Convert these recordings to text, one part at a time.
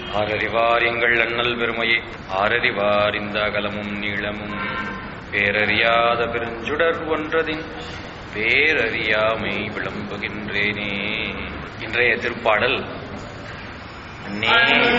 ஆரறிவார் எங்கள் அண்ணல் பெருமையை ஆரறிவார் இந்த அகலமும் நீளமும் பேரறியாத பெருஞ்சுடர் ஒன்றதின் பேரறியாமை விளம்புகின்றேனே இன்றைய திருப்பாடல் அன்னே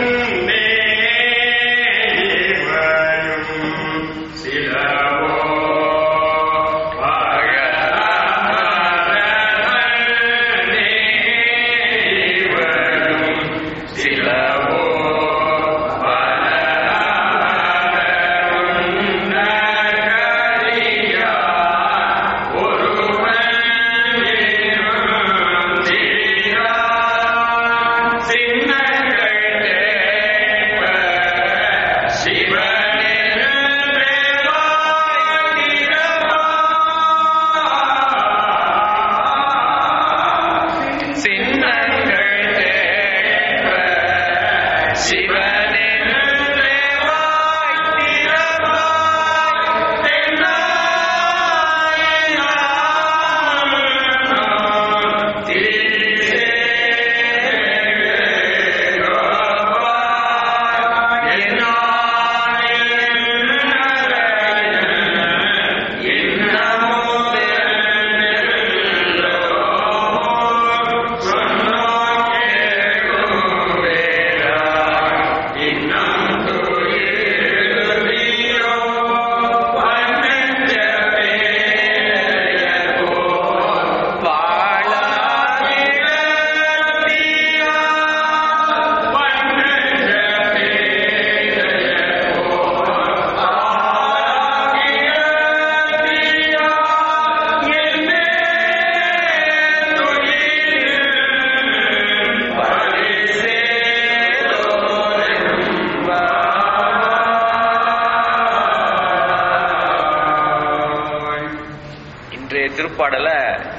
இன்றைய திருப்பாடல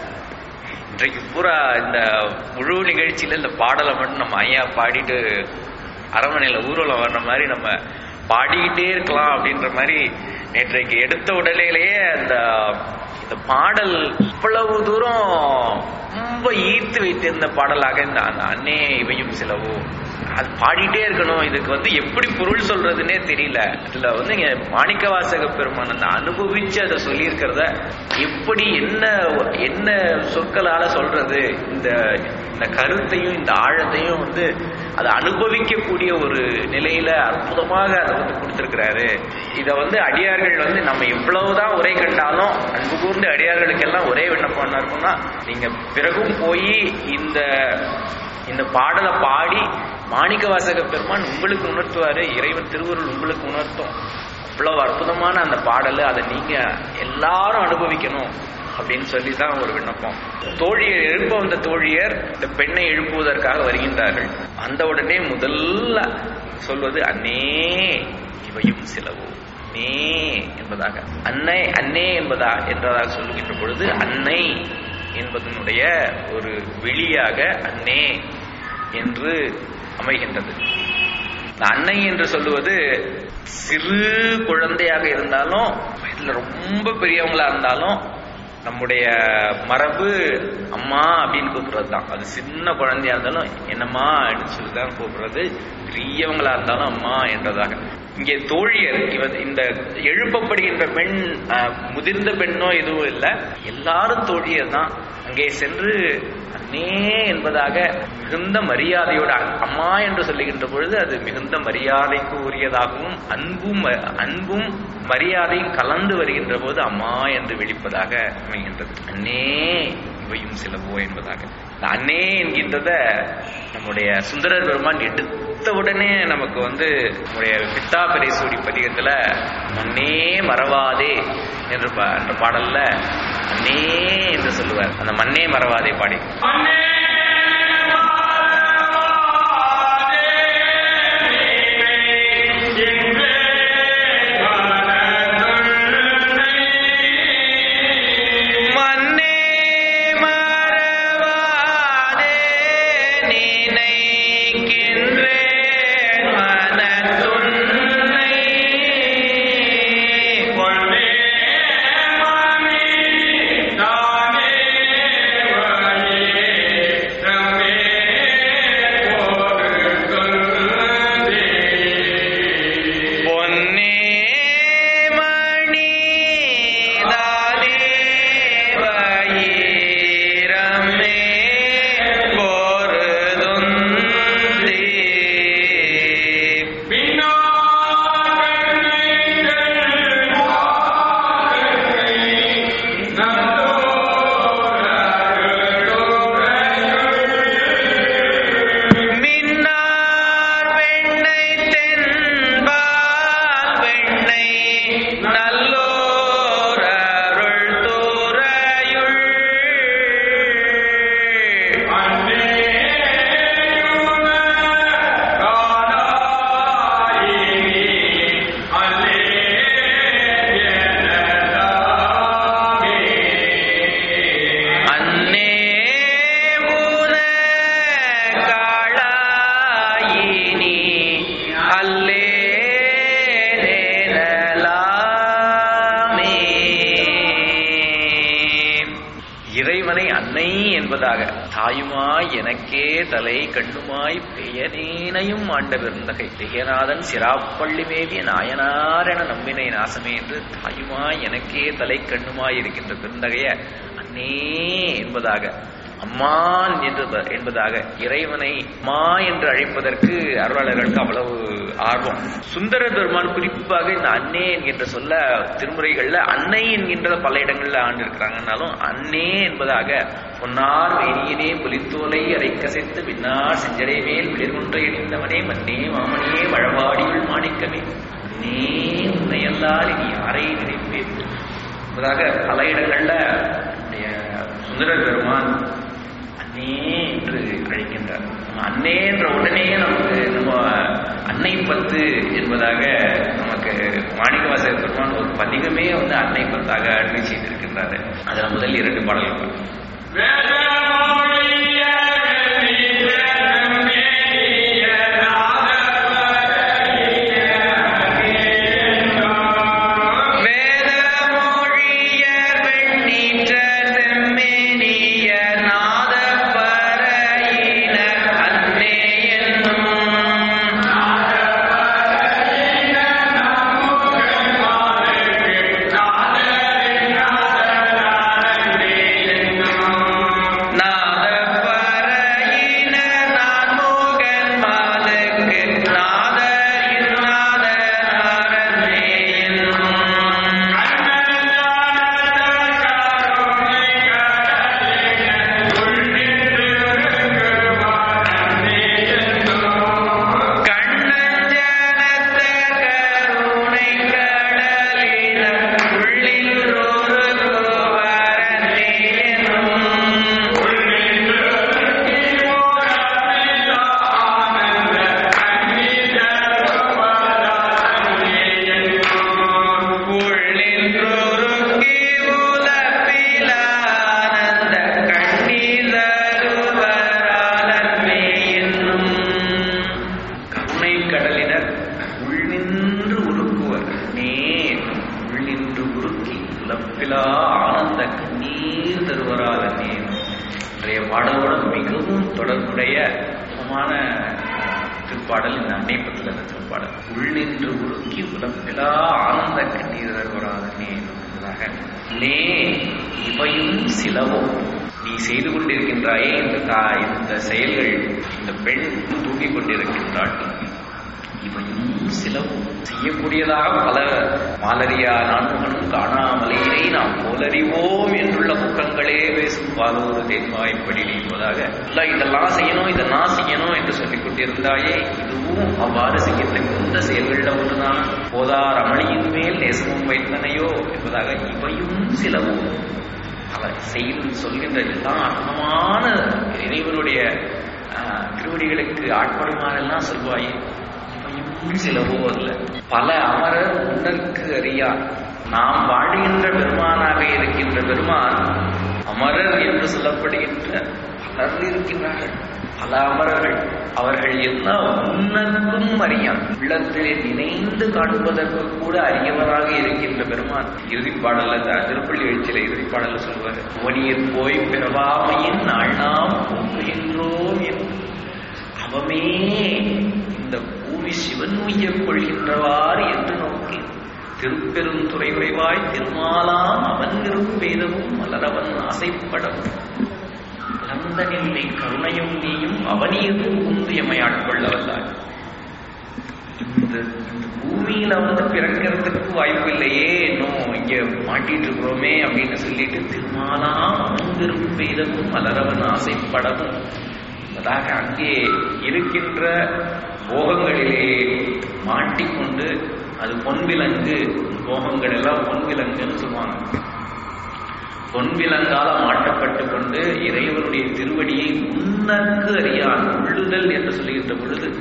இன்றைக்கு பூரா இந்த முழு நிகழ்ச்சியில இந்த பாடலை மட்டும் நம்ம ஐயா பாடிட்டு அரண்மனையில ஊர்வலம் வர்ற மாதிரி நம்ம பாடிக்கிட்டே இருக்கலாம் அப்படின்ற மாதிரி நேற்றைக்கு எடுத்த உடனேலேயே அந்த இந்த பாடல் இவ்வளவு தூரம் ரொம்ப ஈர்த்து வைத்திருந்த பாடலாக இந்த அந்த அன்னே இவையும் சிலவோ அது பாடிட்டே இருக்கணும் இதுக்கு வந்து எப்படி பொருள் சொல்றதுன்னே தெரியல இதுல வந்து இங்க மாணிக்க வாசக பெருமான் அந்த அனுபவிச்சு அதை சொல்லியிருக்கிறத எப்படி என்ன என்ன சொற்களால சொல்றது இந்த இந்த கருத்தையும் இந்த ஆழத்தையும் வந்து அதை அனுபவிக்கக்கூடிய ஒரு நிலையில அற்புதமாக அதை வந்து கொடுத்திருக்கிறாரு இதை வந்து அடியார்கள் வந்து நம்ம எவ்வளவுதான் உரை கண்டாலும் அன்பு கூர்ந்த அடியார்களுக்கெல்லாம் ஒரே விண்ணப்பம் என்ன இருக்கும்னா நீங்க பிறகும் போய் இந்த இந்த பாடலை பாடி மாணிக்க வாசக பெருமான் உங்களுக்கு உணர்த்துவாரு இறைவன் திருவருள் உங்களுக்கு உணர்த்தும் அவ்வளவு அற்புதமான அந்த பாடல் அதை நீங்க எல்லாரும் அனுபவிக்கணும் அப்படின்னு சொல்லி தான் ஒரு விண்ணப்பம் தோழியர் எழுப்ப வந்த தோழியர் இந்த பெண்ணை எழுப்புவதற்காக வருகின்றார்கள் அந்த உடனே முதல்ல சொல்வது அன்னே இவையும் சிலவோ நே என்பதாக அன்னை அன்னே என்பதா என்றதாக சொல்லுகின்ற பொழுது அன்னை என்பதனுடைய ஒரு வெளியாக அன்னே என்று அமைகின்றது இந்த அன்னை என்று சொல்லுவது சிறு குழந்தையாக இருந்தாலும் வயதுல ரொம்ப பெரியவங்களா இருந்தாலும் நம்முடைய மரபு அம்மா அப்படின்னு கூப்பிடுறது தான் அது சின்ன குழந்தையா இருந்தாலும் என்னம்மா அப்படின்னு சொல்லி தான் கூப்பிடுறது பெரியவங்களா இருந்தாலும் அம்மா என்றதாக இங்கே தோழியர் இவ இந்த எழுப்பப்படுகின்ற பெண் அஹ், முதிர்ந்த பெண்ணோ எதுவும் இல்லை எல்லாரும் தோழியர் தான் அங்கே சென்று அன்னே என்பதாக மிகுந்த மரியாதையோட அம்மா என்று சொல்லுகின்ற பொழுது அது மிகுந்த மரியாதைக்கு உரியதாகவும் அன்பும் அன்பும் மரியாதையும் கலந்து வருகின்ற போது அம்மா என்று வெளிப்பதாக அமைகின்றது அன்னே இவையும் சிலவோ என்பதாக இந்த அன்னே என்கின்றத நம்முடைய சுந்தரர் பெருமான் எடுத்த உடனே நமக்கு வந்து நம்முடைய பித்தா பெரேசூடி பதிகத்துல மண்ணே மறவாதே என்று பா- என்ற பாடல்ல அன்னே என்று சொல்லுவார் அந்த மண்ணே மறவாதே பாடி மண்ணே மறவாதே நினைக்கின்றேன் மனத்துன்னை. என்பதாக தாயுமாய் எனக்கே தலை கண்ணுமாய் பெயனேனையும் ஆண்ட பெருந்தகை பெயநாதன் சிராப்பள்ளி மேவிய நாயனார் என நம்பினை நாசமே என்று தாயுமாய் எனக்கே தலை கண்ணுமாய் இருக்கின்ற பெருந்தகைய அன்னே என்பதாக அம்மான் என்று என்பதாக இறைவனை அம்மா என்று அழைப்பதற்கு அருளாளர்களுக்கு அவ்வளவு ஆர்வம் சுந்தர பெருமான் குறிப்பாக இந்த அன்னே என்கின்ற சொல்ல திருமுறைகள்ல அன்னை என்கின்ற பல இடங்கள்ல ஆண்டிருக்கிறாங்கன்னாலும் அன்னே என்பதாக பொன்னார் மேனியனே புலித்தோலை அரை கசைத்து பின்னார் செஞ்சடை மேல் விளிர்குன்றை இணைந்தவனே மன்னே மாமனியே வழவாடியுள் மாணிக்கமே அன்னே உன்னையல்லால் இனி யாரை நினைப்பேன் என்பதாக பல இடங்கள்ல நம்முடைய சுந்தர பெருமான் அன்னே என்று அழைக்கின்றார் நம்ம அன்னே என்ற உடனே நமக்கு நம்ம அன்னை பத்து என்பதாக நமக்கு மாணிக்கவாசக பெருமான் ஒரு பதிகமே வந்து அன்னை பத்தாக அருளி செய்திருக்கின்றாரு அதுல முதல் இரண்டு பாடல்கள் வேத மொழியர் வெண்ணீற்ற செம்மேனிய நாத பறையின அன்னே என்னும் நாத பறையின நான்முகன் மாலுக்கு நாதரின் நாதனாரன்னே என்னும் கண்ணஞ்சனத்த கருணை கடலின உள்ளில் ஒரு கோவரனே என்னும் உள்ளின்றொருக்கி உலப்பிலானந்த கண்ணீர் தருவராலன்மே என்னும் கருணை கடலினர் உள்நின்று உருக்குவர் நே உள்நின்று உருக்கி உலப்பிலா ஆனந்த கண்ணீர் தருவராலன்னே இன்றைய பாடலோட மிகவும் தொடர்புடைய முக்கியமான திருப்பாடல் இந்த அன்னைப்பத்தில் இந்த திருப்பாடல் உள்நின்று உருக்கி உலப்பிலா ஆனந்த கண்ணீர் தருவராலன்னே என்பதாக நே இவையும் சிலவோ நீ செய்து கொண்டிருக்கின்றாயே இந்த கா இந்த செயல்கள் இந்த பெண் தூங்கிக் கொண்டிருக்கின்றாள் இவையும் சிலவும் செய்யக்கூடியதாக பல மாலரியா நான்முகனும் காணாமலையினை நாம் போலறிவோம் என்றுள்ள முக்கங்களே பேசும் பாலோரு தேன்வாய்ப்படி என்பதாக இல்ல இதெல்லாம் செய்யணும் இதெல்லாம் செய்யணும் என்று சொல்லிக் கொண்டிருந்தாயே இதுவும் அவ்வாறு செய்யத்தகுந்த செயல்களில் ஒன்றுதான் போதார் அமளியின் மேல் நேசமும் வைத்தனையோ என்பதாக இவையும் சிலவும் அவர் செய்து சொல்கின்ற எல்லா அற்பமான இறைவனுடைய ஆஹ், திருவடிகளுக்கு ஆட்படுமாறெல்லாம் சொல்வாயே இவையும் சிலவோ அல்ல பல அமரர் முன்னருக்கு அறியார் நாம் வாழ்கின்ற பெருமானாக இருக்கின்ற பெருமான் அமரர் என்று சொல்லப்படுகின்ற பலர் இருக்கின்றார்கள் பல அமரர்கள் அவர்கள் எல்லாம் உன்னக்கும் அறியான் உள்ளத்திலே நினைந்து காண்பதற்கு கூட அறியவராக இருக்கின்ற பெருமான் இறுதிப் பாடல்ல த- திருப்பள்ளி எழுச்சியில இறுதிப் பாடல்ல சொல்வார் புவனியர் போய் பிறவாமையின் நாள் நாம் போக்குகின்றோம் என்று அவமே இந்த பூமி சிவன் உய்யக் கொள்கின்றவார் என்று நோக்கி திருப்பெரும் துறைவாய் திருமாலாம் அவன் விரும்பேதவும் மலரவன் ஆசைப்படவும் லந்தனில்லை கருணையும் நீயும் அவனியதும் உந்து எம்மை ஆட்கொள்ள வல்லாய் இந்த இந்த பூமியில வந்து பிறக்கிறதுக்கு வாய்ப்பு இல்லையே இன்னும் இங்க மாட்டிட்டு இருக்கிறோமே அப்படின்னு சொல்லிட்டு திருமாலாம் அவன் விரும்பேதவும் மலரவன் ஆசைப்படவும் அதாக அங்கே இருக்கின்ற போகங்களிலே மாட்டிக்கொண்டு அது பொன்விலங்கு போகங்கள் எல்லாம் பொன்விலங்குன்னு சொல்லுவாங்க பொன்விலங்கால மாட்டப்பட்டு கொண்டு இறைவனுடைய திருவடியை உன்னற்கு அறியான் உள்ளுதல் என்று சொல்லுகின்ற பொழுது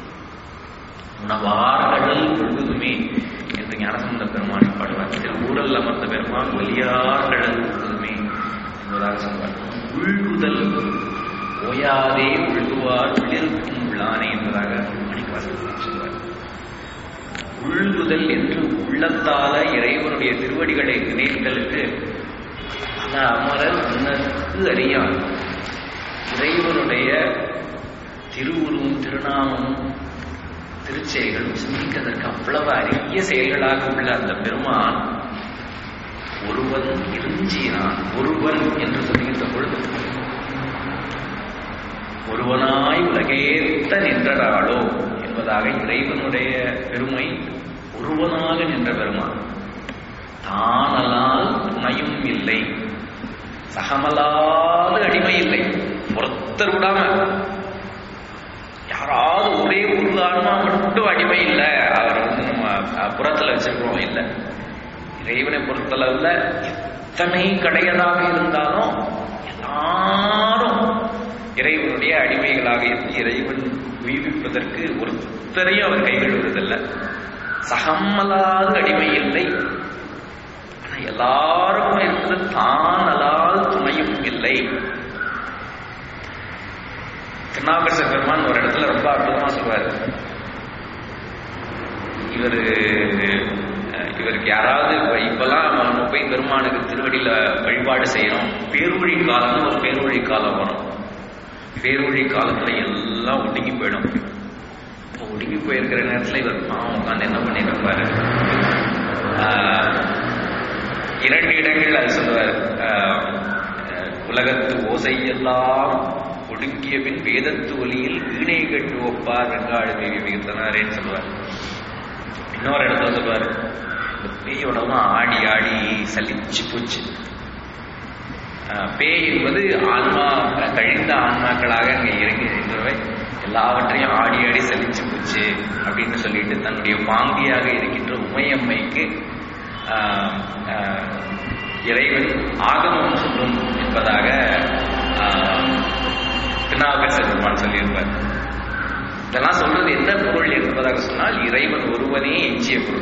உணவார்கள் பொழுதுமே என்று ஞானசம்பந்த பெருமான் பாடுவார் திரு ஊரல் அமர்ந்த பெருமான் ஒலியார்கள் பொழுதுமே என்பதாக சொல்வார் உள்ளுதல் ஓயாதே உழுகுவார் உள்ளிருக்கும் உள்ளானே என்பதாக மணிவாசகர் சொல்வார் உள்குதல் என்று உள்ளத்தால இறைவனுடைய திருவடிகளை நினைத்தலுக்கு பல அமரர் உன்னற்கு அறியான் இறைவனுடைய திருவுருவும் திருநாமமும் திருச்செயல்களும் சிந்திக்கிறதற்கு அவ்வளவு அரிய செயல்களாக உள்ள அந்த பெருமான் ஒருவன் இருஞ்சினான் ஒருவன் என்று சொல்லுகின்ற பொழுது ஒருவனாய் உலகேத்த நின்றடாளோ என்பதாக இறைவனுடைய பெருமை ஒருவனாக நின்ற பெருமான் தானலால் துணையும் இல்லை சகமலாத அடிமை இல்லை ஒருத்தர் விடாம யாராவது ஒரே ஒரு ஆன்மா மட்டும் அடிமை இல்லை அவர் வந்து நம்ம அஹ், புறத்துல வச்சிருக்கிறோம் இல்லை இறைவனை பொறுத்தளவுல எத்தனை கடையதாக இருந்தாலும் எல்லாரும் இறைவனுடைய அடிமைகளாக இருந்து இறைவன் உயிர்ப்பிப்பதற்கு ஒருத்தரையும் அவர் கைவிடுவதில்லை சகமலாத அடிமை இல்லை ஆனா எல்லாருக்கும் இருக்கிறது தான் அலால் துணையும் இல்லை திருநாகரச பெருமான் ஒரு இடத்துல ரொம்ப அற்புதமா சொல்வார் இவரு அஹ், இவருக்கு யாராவது இப்ப இப்பெல்லாம் நம்ம போய் பெருமானுக்கு திருவடியில வழிபாடு செய்யணும் பேர்வழி காலம்னு ஒரு பேர்வழி காலம் வரும் பேர்வழி காலத்துல எல்லாம் ஒடுங்கி போயிடும் இப்போ ஒடுங்கி போயிருக்கிற நேரத்துல இவர் பாவம் உட்காந்து என்ன பண்ணிட்டு இருப்பாரு ஆஹ், இரண்டு இடங்கள் அது சொல்லுவார் ஆஹ், அஹ், உலகத்து ஓசையெல்லாம் ஒடுங்கிய பின் வேதத்து ஒலியில் வீணை கட்டு ஒப்பார் வெங்காடு தேவி விகிர்த்தனாரேன்னு சொல்லுவார் இன்னொரு இடத்துல சொல்லுவார் இந்த பேயோடலாம் ஆடி ஆடி சலிச்சு போச்சு ஆஹ், பேய் என்பது ஆன்மா கழிந்த ஆன்மாக்களாக அங்கே இறங்கி இருந்தவை எல்லாவற்றையும் ஆடி ஆடி சலிச்சு போச்சு அப்படின்னு சொல்லிட்டு தன்னுடைய பாங்கியாக இருக்கின்ற உமையம்மைக்கு ஆஹ், ஆஹ், இறைவன் ஆகமம் சொல்லும் என்பதாக ஆஹ், திருநாவுக்கரசர் பெருமான் சொல்லியிருப்பார் இதெல்லாம் சொல்றது என்ன பொருள் என்பதாக சொன்னால் இறைவன் ஒருவனே எஞ்சிய பொருள்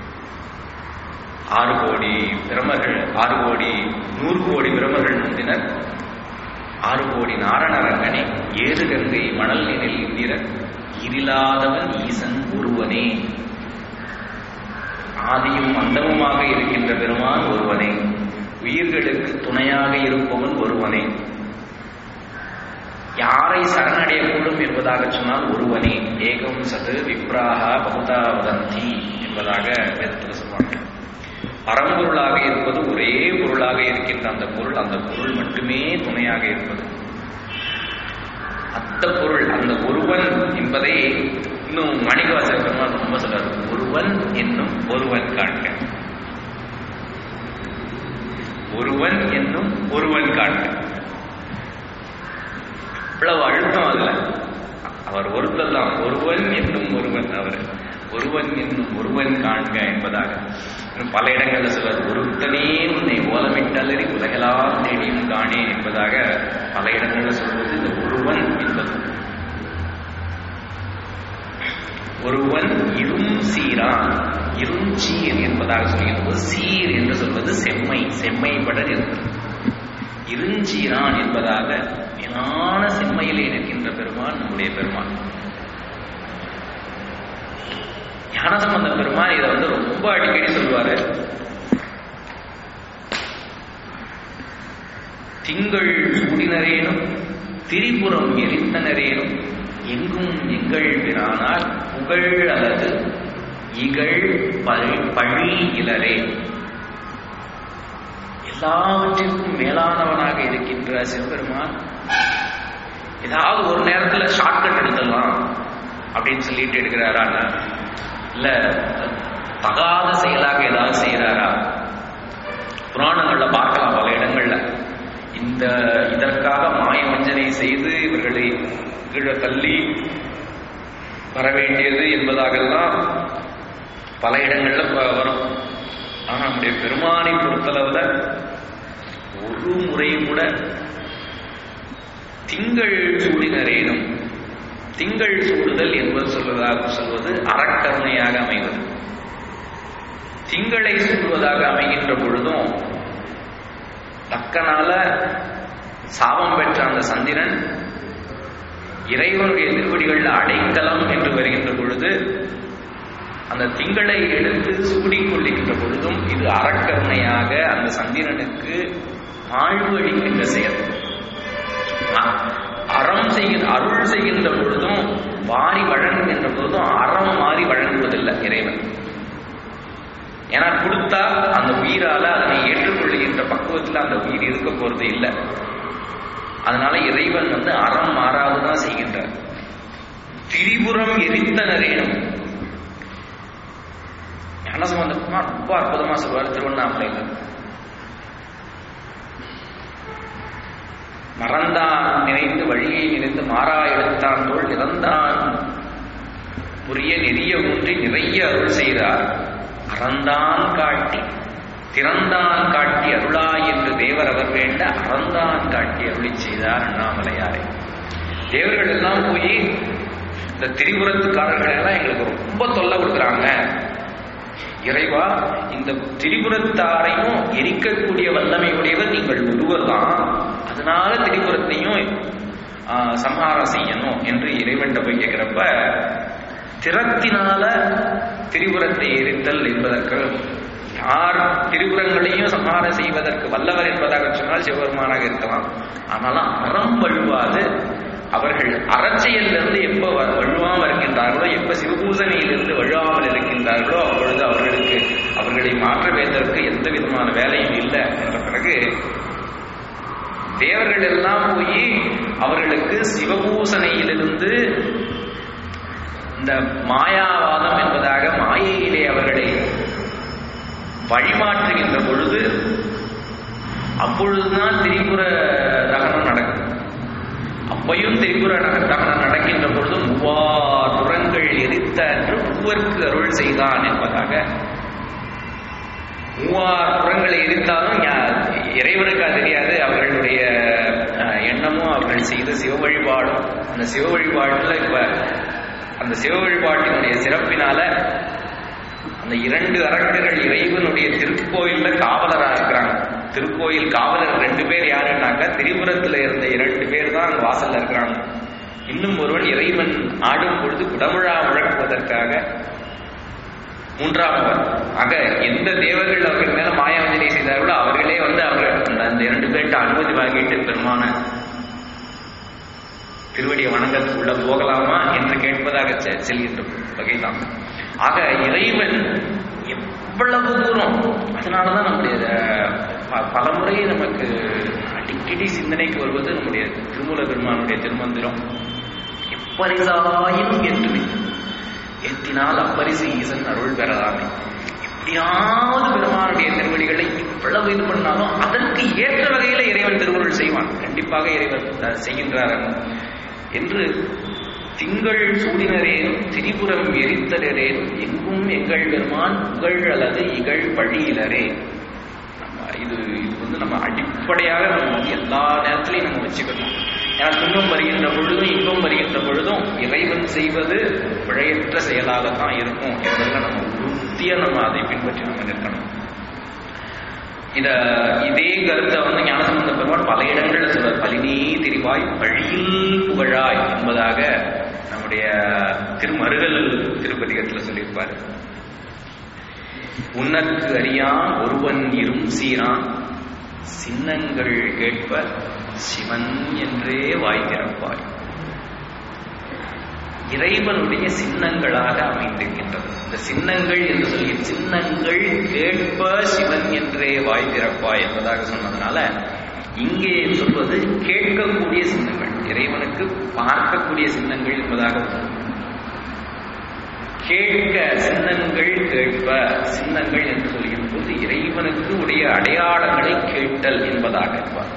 ஆறு கோடி பிரமர்கள் ஆறு கோடி நூறு கோடி பிரமர்கள் முந்தினர் ஆறு கோடி நாரணரங்கனே ஏறு கங்கை மணல் நினில் இந்திரன் ஈரில்லாதவன் ஈசன் ஒருவனே ஆதியும் அந்தமுமாக இருக்கின்ற பெருமான் ஒருவனே உயிர்களுக்கு துணையாக இருப்பவன் ஒருவனே யாரை சரணடையக்கூடும் என்பதாக சொன்னால் ஒருவனே ஏகம் சது விப்ராக பகுதா வதந்தி என்பதாக வேதத்தில் சொல்வாங்க பரம்பொருளாக இருப்பது ஒரே பொருளாக இருக்கின்ற அந்த பொருள் அந்த பொருள் மட்டுமே துணையாக இருப்பது அந்த பொருள் அந்த ஒருவன் என்பதை இன்னும் மணிகவாசர் பெருமாள் ரொம்ப சொல்றாரு ஒருவன் என்னும் ஒருவன் காண்க ஒருவன் என்னும் ஒருவன் காண்க இவ்வளவு அழுத்தம் அதுல அவர் ஒருத்தர் தான் ஒருவன் என்னும் ஒருவன் அவர் ஒருவன் என்னும் ஒருவன் காண்க என்பதாக இன்னும் பல இடங்கள்ல சொல்வார் ஒருத்தனே உன்னை ஓலமிட்டலறி உலகெல்லாம் தேடியும் காணே என்பதாக பல இடங்கள்ல சொல்வது இந்த ஒருவன் என்பது ஒருவன் இரும் சீரான் இரும் சீர் என்பதாக சொல்கிறது சீர் என்று சொல்வது செம்மை செம்மைப்பட இருப்பது இருஞ்சீரான் என்பதாக மேலான செம்மையிலே நிற்கின்ற பெருமான் நம்முடைய பெருமான் ஞானசம்பந்த பெருமான் இதை வந்து ரொம்ப அடிக்கடி சொல்லுவாரு திங்கள் சூடினரேனும் திரிபுரம் எரித்தனரேனும் எங்கும் எங்கள் பிரானால் புகழ் அல்லது இகழ் பழி பழி இலரே எல்லாவற்றிற்கும் மேலானவனாக இருக்கின்ற சிவபெருமான் ஏதாவது ஒரு நேரத்துல ஷார்ட்கட் எடுத்துடலாம் அப்படின்னு சொல்லிட்டு எடுக்கிறாரா இல்ல தகாத செயலாக ஏதாவது செய்யறாரா புராணங்கள்ல பார்க்கலாம் பல இடங்கள்ல இந்த இதற்காக மாய வஞ்சனை செய்து இவர்களை கீழே தள்ளி வர வேண்டியது என்பதாகலாம் பல இடங்கள்ல ப- வரும் ஆனா நம்முடைய பெருமானை பொறுத்தளவுல ஒரு முறை கூட திங்கள் சூடினரேனும் திங்கள் சூடுதல் என்பது சொல்வதாக சொல்வது அறக்கருணையாக அமைவது திங்களை சூடுவதாக அமைகின்ற பொழுதும் தக்கனால சாபம் பெற்ற அந்த சந்திரன் இறைவனுடைய திருவடிகளில் அடைக்கலம் என்று வருகின்ற பொழுது அந்த திங்களை எடுத்து சூடிக்கொள்ளுகின்ற பொழுதும் இது அறக்கருணையாக அந்த சந்திரனுக்கு வாழ்வு அளிக்கின்ற செயல் ஆ, அறம் செய்கிற அருள் செய்கின்ற பொழுதும் வாரி வழங்குகின்ற பொழுதும் அறம் மாறி வழங்குவதில்லை இறைவன் ஏன்னா கொடுத்தா அந்த உயிரால அதனை ஏற்றுக்கொள்கின்ற பக்குவத்தில் அந்த உயிர் இருக்க போறது இல்லை அதனால இறைவன் வந்து அறம் மாறாதுதான் செய்கின்றார் திரிபுரம் எரித்தனரேனும் ஞானசம்பந்தமா ரொம்ப அற்புதமா சொல்வார் திருவண்ணாமலையில் மறந்தான் நினைந்து வழியை நினைந்து மாறா எடுத்தான் தோல் நிறந்தான் உரிய நெறிய ஊன்றி நிறைய அருள் செய்தார் அறந்தான் காட்டி திறந்தான் காட்டி அருளாய் என்று தேவர் அவர் வேண்ட அறந்தான் காட்டி அருளி செய்தார் அண்ணாமலையாரை தேவர்கள் எல்லாம் போய் இந்த திரிபுரத்துக்காரர்கள் எல்லாம் எங்களுக்கு ரொம்ப தொல்லை கொடுக்குறாங்க இறைவா இந்த திரிபுரத்தாரையும் எரிக்கக்கூடிய வல்லமை உடையவர் நீங்கள் ஒருவர் தான் அதனால திரிபுரத்தையும் ஆஹ், சம்ஹாரம் செய்யணும் என்று இறைவன்கிட்ட போய் கேட்கிறப்ப திறத்தினால திரிபுரத்தை எரித்தல் என்பதற்கு யார் திரிபுரங்களையும் சம்ஹாரம் செய்வதற்கு வல்லவர் என்பதாக சொன்னால் சிவபெருமானாக இருக்கலாம் ஆனாலும் அறம் வழுவாது அவர்கள் அறச்செயலிருந்து எப்ப வ- வழுவாமல் இருக்கின்றார்களோ எப்ப சிவபூசணையிலிருந்து வழுவாமல் இருக்கின்றார்களோ அப்பொழுது அவர்களுக்கு அவர்களை மாற்ற வைத்ததற்கு எந்த விதமான வேலையும் இல்லை என்ற பிறகு தேவர்கள் எல்லாம் போய் அவர்களுக்கு சிவபூசணையிலிருந்து இந்த மாயாவாதம் என்பதாக மாயையிலே அவர்களை வழிமாற்றுகின்ற பொழுது அப்பொழுதுதான் திரிபுர தகனம் நடக்கும் அப்பையும் திரிபுர நக- தகனம் நடக்கின்ற பொழுது மூவார் புறங்கள் எரித்த அன்று மூவர்க்கு அருள் செய்தான் என்பதாக மூவார் புறங்களை எரித்தாலும் ஞா- இறைவனுக்கு அது தெரியாது அவர்களுடைய அஹ், எண்ணமும் அவர்கள் செய்த சிவ வழிபாடும் அந்த சிவ வழிபாடுல இப்ப அந்த சிவ வழிபாட்டினுடைய சிறப்பினால அந்த இரண்டு அரக்கர்கள் இறைவனுடைய திருக்கோயில்ல காவலரா இருக்கிறாங்க திருக்கோயில் காவலர் ரெண்டு பேர் யாருன்னாக்க திரிபுரத்துல இருந்த இரண்டு பேர் தான் அங்க வாசல்ல இருக்கிறாங்க இன்னும் ஒருவன் இறைவன் ஆடும் பொழுது குடமுழா முழக்குவதற்காக மூன்றாமவர் ஆக எந்த தேவர்கள் அவர்கள் மேல மாயாவஞ்சனை செய்தார்களோ அவர்களே வந்து அவர்கள் அந்த அந்த இரண்டு பேர்கிட்ட அனுமதி வாங்கிட்டு பெருமான திருவடியை வணங்கத்துக்கு உள்ள போகலாமா என்று கேட்பதாக செ- செல்கின்ற வகைதான் ஆக இறைவன் எவ்வளவு தூரம் அதனாலதான் நம்முடைய ப- பலமுறை நமக்கு அடிக்கடி சிந்தனைக்கு வருவது நம்முடைய திருமூல பெருமானுடைய திருமந்திரம் எப்பரிசாயும் என்று ஏத்தினால் அப்பரிசு ஈசன் அருள் பெறலாமே எப்படியாவது பெருமானுடைய திருவடிகளை இவ்வளவு இது பண்ணாலும் அதற்கு ஏற்ற வகையில இறைவன் திருவருள் செய்வான் கண்டிப்பாக இறைவன் அஹ், செய்கின்றார் என்று திங்கள் சூடினரேனும் திரிபுரம் எரித்தலரேனும் எங்கும் எங்கள் பெருமான் புகழ் அல்லது இகழ் பழியிலரே நம்ம இது இது வந்து நம்ம அடிப்படையாக நம்ம வந்து எல்லா நேரத்திலையும் நம்ம வச்சுக்கணும் ஏன்னா துன்பம் வருகின்ற பொழுதும் இன்பம் வருகின்ற பொழுதும் இறைவன் செய்வது பிழையற்ற செயலாகத்தான் இருக்கும் என்பதில் நம்ம உறுதியா நம்ம அதை பின்பற்றி நம்ம நிற்கணும் இத இதே கருத்தை வந்து ஞானசம்பந்த பெருமான் பல இடங்கள்ல சொல்றார் பலினி திரிவாய் வழியில் புகழாய் என்பதாக நம்முடைய திருமருகல் திருப்பதிகத்துல சொல்லியிருப்பார் உன்னற்கு அறியான் ஒருவன் இரும் சீரான் சின்னங்கள் கேட்ப சிவன் என்றே வாய் திறப்பாய் இறைவனுடைய சின்னங்களாக அமைந்திருக்கின்றது இந்த சின்னங்கள் என்று சொல்லி சின்னங்கள் கேட்ப சிவன் என்றே வாய் திறப்பாய் என்பதாக சொன்னதுனால இங்கே சொல்வது கேட்கக்கூடிய சின்னங்கள் இறைவனுக்கு பார்க்கக்கூடிய சின்னங்கள் என்பதாக உள்ளது. கேட்க சின்னங்கள் கேட்ப சின்னங்கள் என்று சொல்கின்ற போது இறைவனுக்கு உடைய அடையாளங்களை கேட்டல் என்பதாக இருப்பார்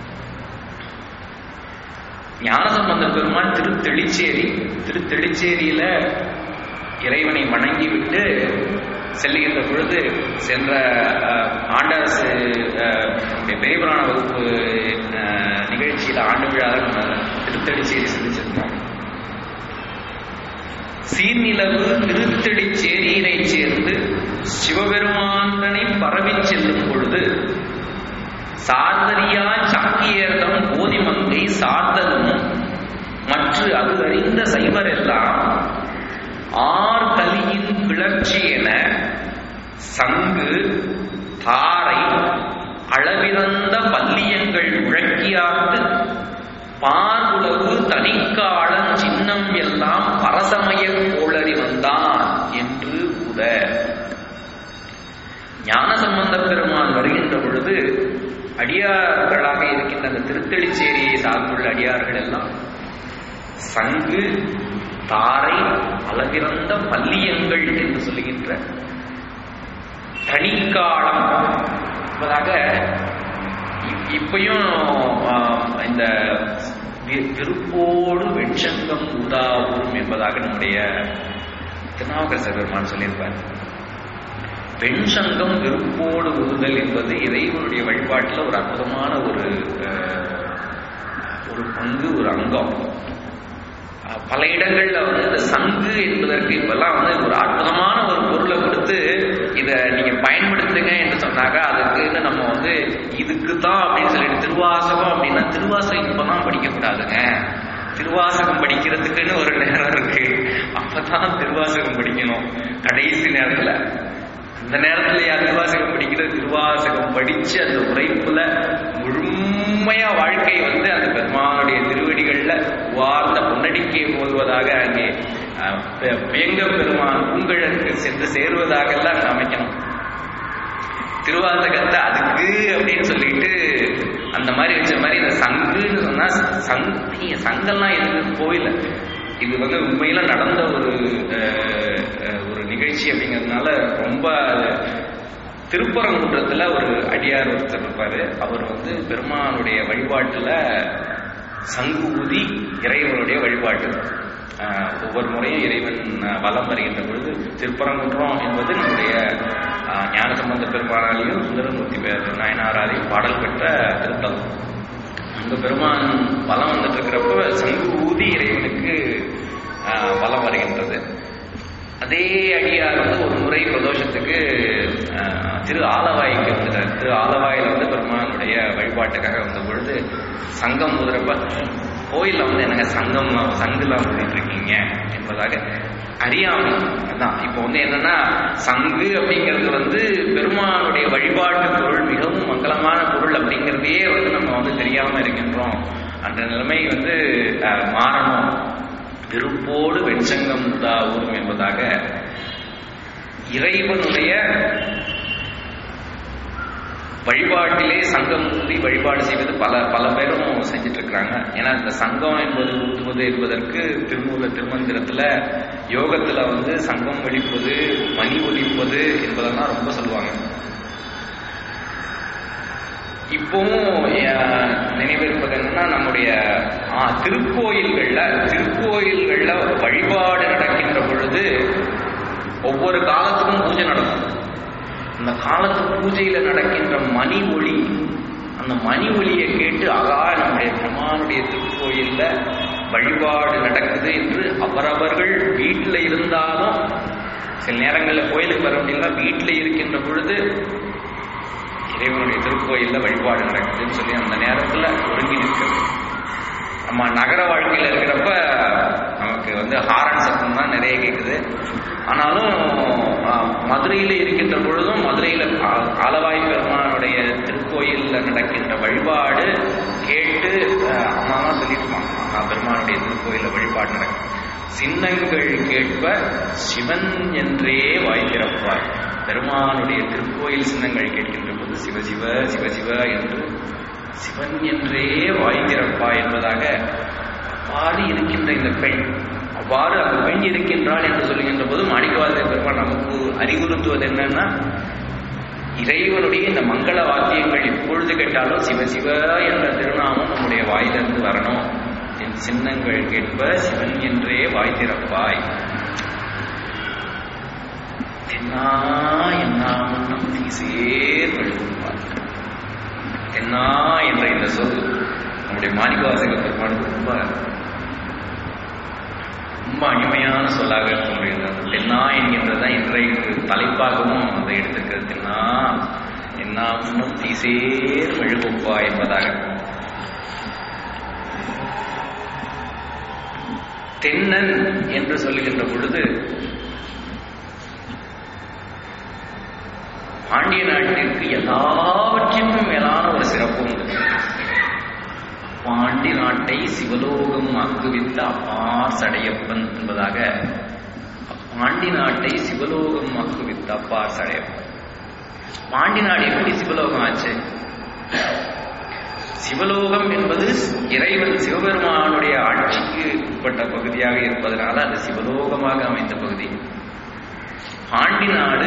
ஞானசம்பந்த பெருமான் திருத்தெளிச்சேரி திருத்தெளிச்சேரியில இறைவனை வணங்கிவிட்டு செல்லுகின்ற பொழுது சென்ற அஹ், ஆண்டரசு அஹ், நம்முடைய பெரியபுராண வகுப்பு அஹ், நிகழ்ச்சியில ஆண்டு விழா நம்ம திருத்தெளிச்சேரி சந்திச்சிருந்தோம் சீர்நிலவு திருத்தெளிச்சேரியினை சேர்ந்து சிவபெருமானனை பரவிச் செல்லும் பொழுது சார்தரியா சாக்கியர்தம் போதிமங்கை சார்தலும் மற்ற அது அறிந்த சைவரெல்லாம் ஆர் கலியின் கிளர்ச்சி என சங்கு தாரை அளவிறந்த பல்லியங்கள் முழக்கியார்த்து பார்வுலகு தனிக்காலம் சின்னம் எல்லாம் பரசமய கோளறி வந்தான் என்று உத ஞான சம்பந்த பெருமான் வருகின்ற பொழுது அடியார்களாக இருக்கின்ற அந்த திருத்தெளிச்சேரியை சார்ந்துள்ள அடியார்கள் எல்லாம் சங்கு தாரை அளவிறந்த பல்லியங்கள் என்று சொல்லுகின்ற தனிக்காலம் என்பதாக இ- இப்பயும் ஆ, இந்த வி- திருப்போடு வெண்சங்கம் உதாவும் என்பதாக நம்முடைய திருநாவுக்கரசர் பெருமான் சொல்லியிருப்பார் வெண்சங்கம் விருப்போடு ஊதல் என்பது இறைவனுடைய வழிபாட்டில் ஒரு அற்புதமான ஒரு அஹ், ஒரு பங்கு ஒரு அங்கம் அஹ், பல இடங்கள்ல வந்து இந்த சங்கு என்பதற்கு இப்பெல்லாம் வந்து ஒரு அற்புதமான ஒரு பொருளை கொடுத்து இதை நீங்க பயன்படுத்துங்க என்று சொன்னாக்க அதுக்கு நம்ம வந்து இதுக்கு தான் அப்படின்னு சொல்லிட்டு திருவாசகம் அப்படின்னா திருவாசகம் இப்பதான் படிக்கக்கூடாதுங்க திருவாசகம் படிக்கிறதுக்குன்னு ஒரு நேரம் இருக்கு அப்பதான் திருவாசகம் படிக்கணும் கடைசி நேரத்துல அந்த நேரத்துல யார் திருவாசகம் படிக்கிறது திருவாசகம் படிச்சு அந்த உரைப்புல முழுமையா வாழ்க்கை வந்து அந்த பெருமானுடைய திருவடிகள்ல வார்ந்த பொன்னடிக்கை போதுவதாக அங்கே அஹ், பெ- வேங்க பெருமான் பூங்கழற்கு சென்று சேருவதாகலாம் அங்க அமைக்கணும் திருவாசகத்தை அதுக்கு அப்படின்னு சொல்லிட்டு அந்த மாதிரி வச்ச மாதிரி இந்த சங்குன்னு சொன்னா சங்கு சங்கெல்லாம் எதுக்கு கோயில இது வந்து உண்மையில நடந்த ஒரு அஹ், அஹ், ஒரு நிகழ்ச்சி அப்படிங்கிறதுனால ரொம்ப அது திருப்பரங்குன்றத்துல ஒரு அடியார் ஒருத்தர் இருப்பாரு அவர் வந்து பெருமானுடைய வழிபாட்டுல சங்கு ஊதி இறைவனுடைய வழிபாட்டு ஆஹ், ஒவ்வொரு முறையும் இறைவன் ஆஹ், வலம் வருகின்ற பொழுது திருப்பரங்குன்றம் என்பது நம்முடைய ஆஹ், ஞானசம்பந்த பெருமானாலையும் சுந்தரமூர்த்தி பே- நாயனாராலையும் பாடல் பெற்ற திருத்தலம் அங்க பெருமான் வலம் வந்துட்டு இருக்கிறப்ப சங்கு ஊதி இறைவனுக்கு ஆஹ், வலம் வருகின்றது அதே அடியார் வந்து ஒரு முறை பிரதோஷத்துக்கு ஆஹ், திரு ஆலவாய்க்கு வந்துட்டார் திரு ஆலவாயில வந்து பெருமானுடைய வழிபாட்டுக்காக வந்த பொழுது சங்கம் ஊதுறப்ப கோயில்ல வந்து என்னங்க சங்கம் சங்குலாம் ஊதிட்டு இருக்கீங்க என்பதாக அறியாமை அதான் இப்போ வந்து என்னன்னா சங்கு அப்படிங்கிறது வந்து பெருமானுடைய வழிபாட்டு பொருள் மிகவும் மங்களமான பொருள் அப்படிங்கிறதையே வந்து நம்ம வந்து தெரியாம இருக்கின்றோம் அந்த நிலைமை வந்து ஆஹ், மாறணும் விருப்போடு வெண்சங்கம் உதாவூரும் என்பதாக இறைவனுடைய வழிபாட்டிலே சங்கம் ஊதி வழிபாடு செய்வது பல பல பேரும் செஞ்சுட்டு இருக்கிறாங்க ஏன்னா இந்த சங்கம் என்பது ஊதுவது என்பதற்கு திருமூல திருமந்திரத்துல யோகத்துல வந்து சங்கம் ஒழிப்பது மணி ஒலிப்பது என்பதெல்லாம் ரொம்ப சொல்லுவாங்க இப்பவும் அஹ், நினைவிருப்பது என்னன்னா நம்முடைய ஆ, திருக்கோயில்கள்ல திருக்கோயில்கள்ல வழிபாடு நடக்கின்ற பொழுது ஒவ்வொரு காலத்துக்கும் பூஜை நடக்கும் அந்த காலத்து பூஜையில நடக்கின்ற மணி ஒளி அந்த மணி ஒளியை கேட்டு அகா நம்முடைய பெருமானுடைய திருக்கோயில்ல வழிபாடு நடக்குது என்று அவரவர்கள் வீட்டில் இருந்தாலும் சில நேரங்களில் கோயிலுக்கு வர முடியல வீட்டில் இருக்கின்ற பொழுது இறைவனுடைய திருக்கோயில்ல வழிபாடு நடக்குதுன்னு சொல்லி அந்த நேரத்துல ஒருங்கி நிற்கிறது நம்ம நகர வாழ்க்கையில இருக்கிறப்ப நமக்கு வந்து ஹாரன் சத்தம் தான் நிறைய கேட்குது ஆனாலும் ஆஹ், மதுரையில இருக்கின்ற பொழுதும் மதுரையில ஆ- ஆலவாய் பெருமானுடைய திருக்கோயில்ல நடக்கின்ற வழிபாடு கேட்டு ஆஹ், அம்மா தான் சொல்லியிருப்பாங்க ஆஹ், பெருமானுடைய திருக்கோயில்ல வழிபாடு நடக்கும் சின்னங்கள் கேட்ப சிவன் என்றே வாய் திறப்பார் பெருமானுடைய திருக்கோயில் சின்னங்கள் கேட்கின்ற போது சிவ சிவ சிவ சிவ என்று சிவன் என்றே வாய் திறப்பா என்பதாக அவ்வாறு இருக்கின்ற இந்த பெண் அவ்வாறு அந்த பெண் இருக்கின்றாள் என்று சொல்லுகின்ற போது மாணிக்கவாசக பெருமான் நமக்கு அறிவுறுத்துவது என்னன்னா இறைவனுடைய இந்த மங்கள வாக்கியங்கள் எப்பொழுது கேட்டாலும் சிவ சிவ என்ற திருநாமம் நம்முடைய வாயிலிருந்து வரணும் என் சின்னங்கள் கேட்ப சிவன் என்றே வாய் திறப்பாய் தென்னா என்னாமன்னம் தீசேர் வழிபார் தென்னா என்ற இந்த சொல் நம்முடைய மாணிக்கவாசக பெருமானுக்கு ரொம்ப ரொம்ப அனிமையான சொல்லாக இருக்க முடியுது அந்த தென்னா என்கின்றதான் இன்றைக்கு தலைப்பாகவும் அதை எடுத்திருக்கிறது தென்னா என்ன முன்னும் தீசேர் மெழுகுப்பா என்பதாக தென்னன் என்று சொல்லுகின்ற பொழுது பாண்டிய நாட்டிற்கு எல்லாவற்றிற்கும் மேலான ஒரு சிறப்பு உண்டு பாண்டி பாண்டி நாட்டை சிவலோகம் ஆக்குவித்த அப்பார் சடையப்பன் என்பதாக பாண்டி நாட்டை சிவலோகம் ஆக்குவித்த அப்பார் சடையப்பன் பாண்டி நாடு எப்படி சிவலோகம் ஆச்சு சிவலோகம் என்பது இறைவன் சிவபெருமானுடைய ஆட்சிக்கு உட்பட்ட பகுதியாக இருப்பதனால அது சிவலோகமாக அமைந்த பகுதி பாண்டி நாடு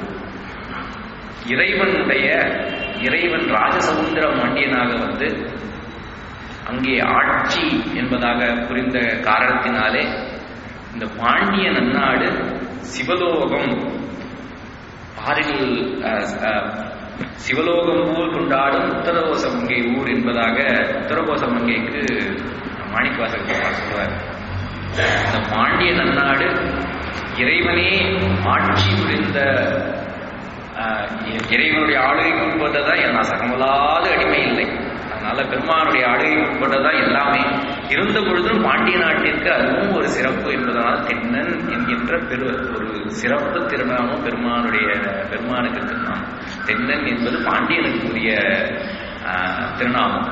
இறைவனுடைய இறைவன் ராஜசமுந்திர மண்டியனாக வந்து அங்கே ஆட்சி என்பதாக புரிந்த காரணத்தினாலே இந்த பாண்டிய நன்னாடு சிவலோகம் பாரில் சிவலோகம் போல் கொண்டாடும் உத்தரகோசமங்கை ஊர் என்பதாக உத்தரகோசமங்கைக்கு மாணிக்கவாசகர் பெருமாள் சொல்வார் இந்த பாண்டிய நன்னாடு இறைவனே ஆட்சி புரிந்த ஆஹ், இறைவனுடைய ஆளுகைக்கு உட்பட்டதா நான் சகமலாத அடிமை இல்லை அதனால பெருமானுடைய ஆளுகைக்கு உட்பட்டதா எல்லாமே இருந்த பொழுதும் பாண்டிய நாட்டிற்கு அதுவும் ஒரு சிறப்பு என்பதனால் தென்னன் என்கின்ற பெரு ஒரு சிறப்பு திருநாமம் பெருமானுடைய பெருமானுக்கு திருநாமம் தென்னன் என்பது பாண்டியனுக்குரிய ஆஹ், திருநாமம்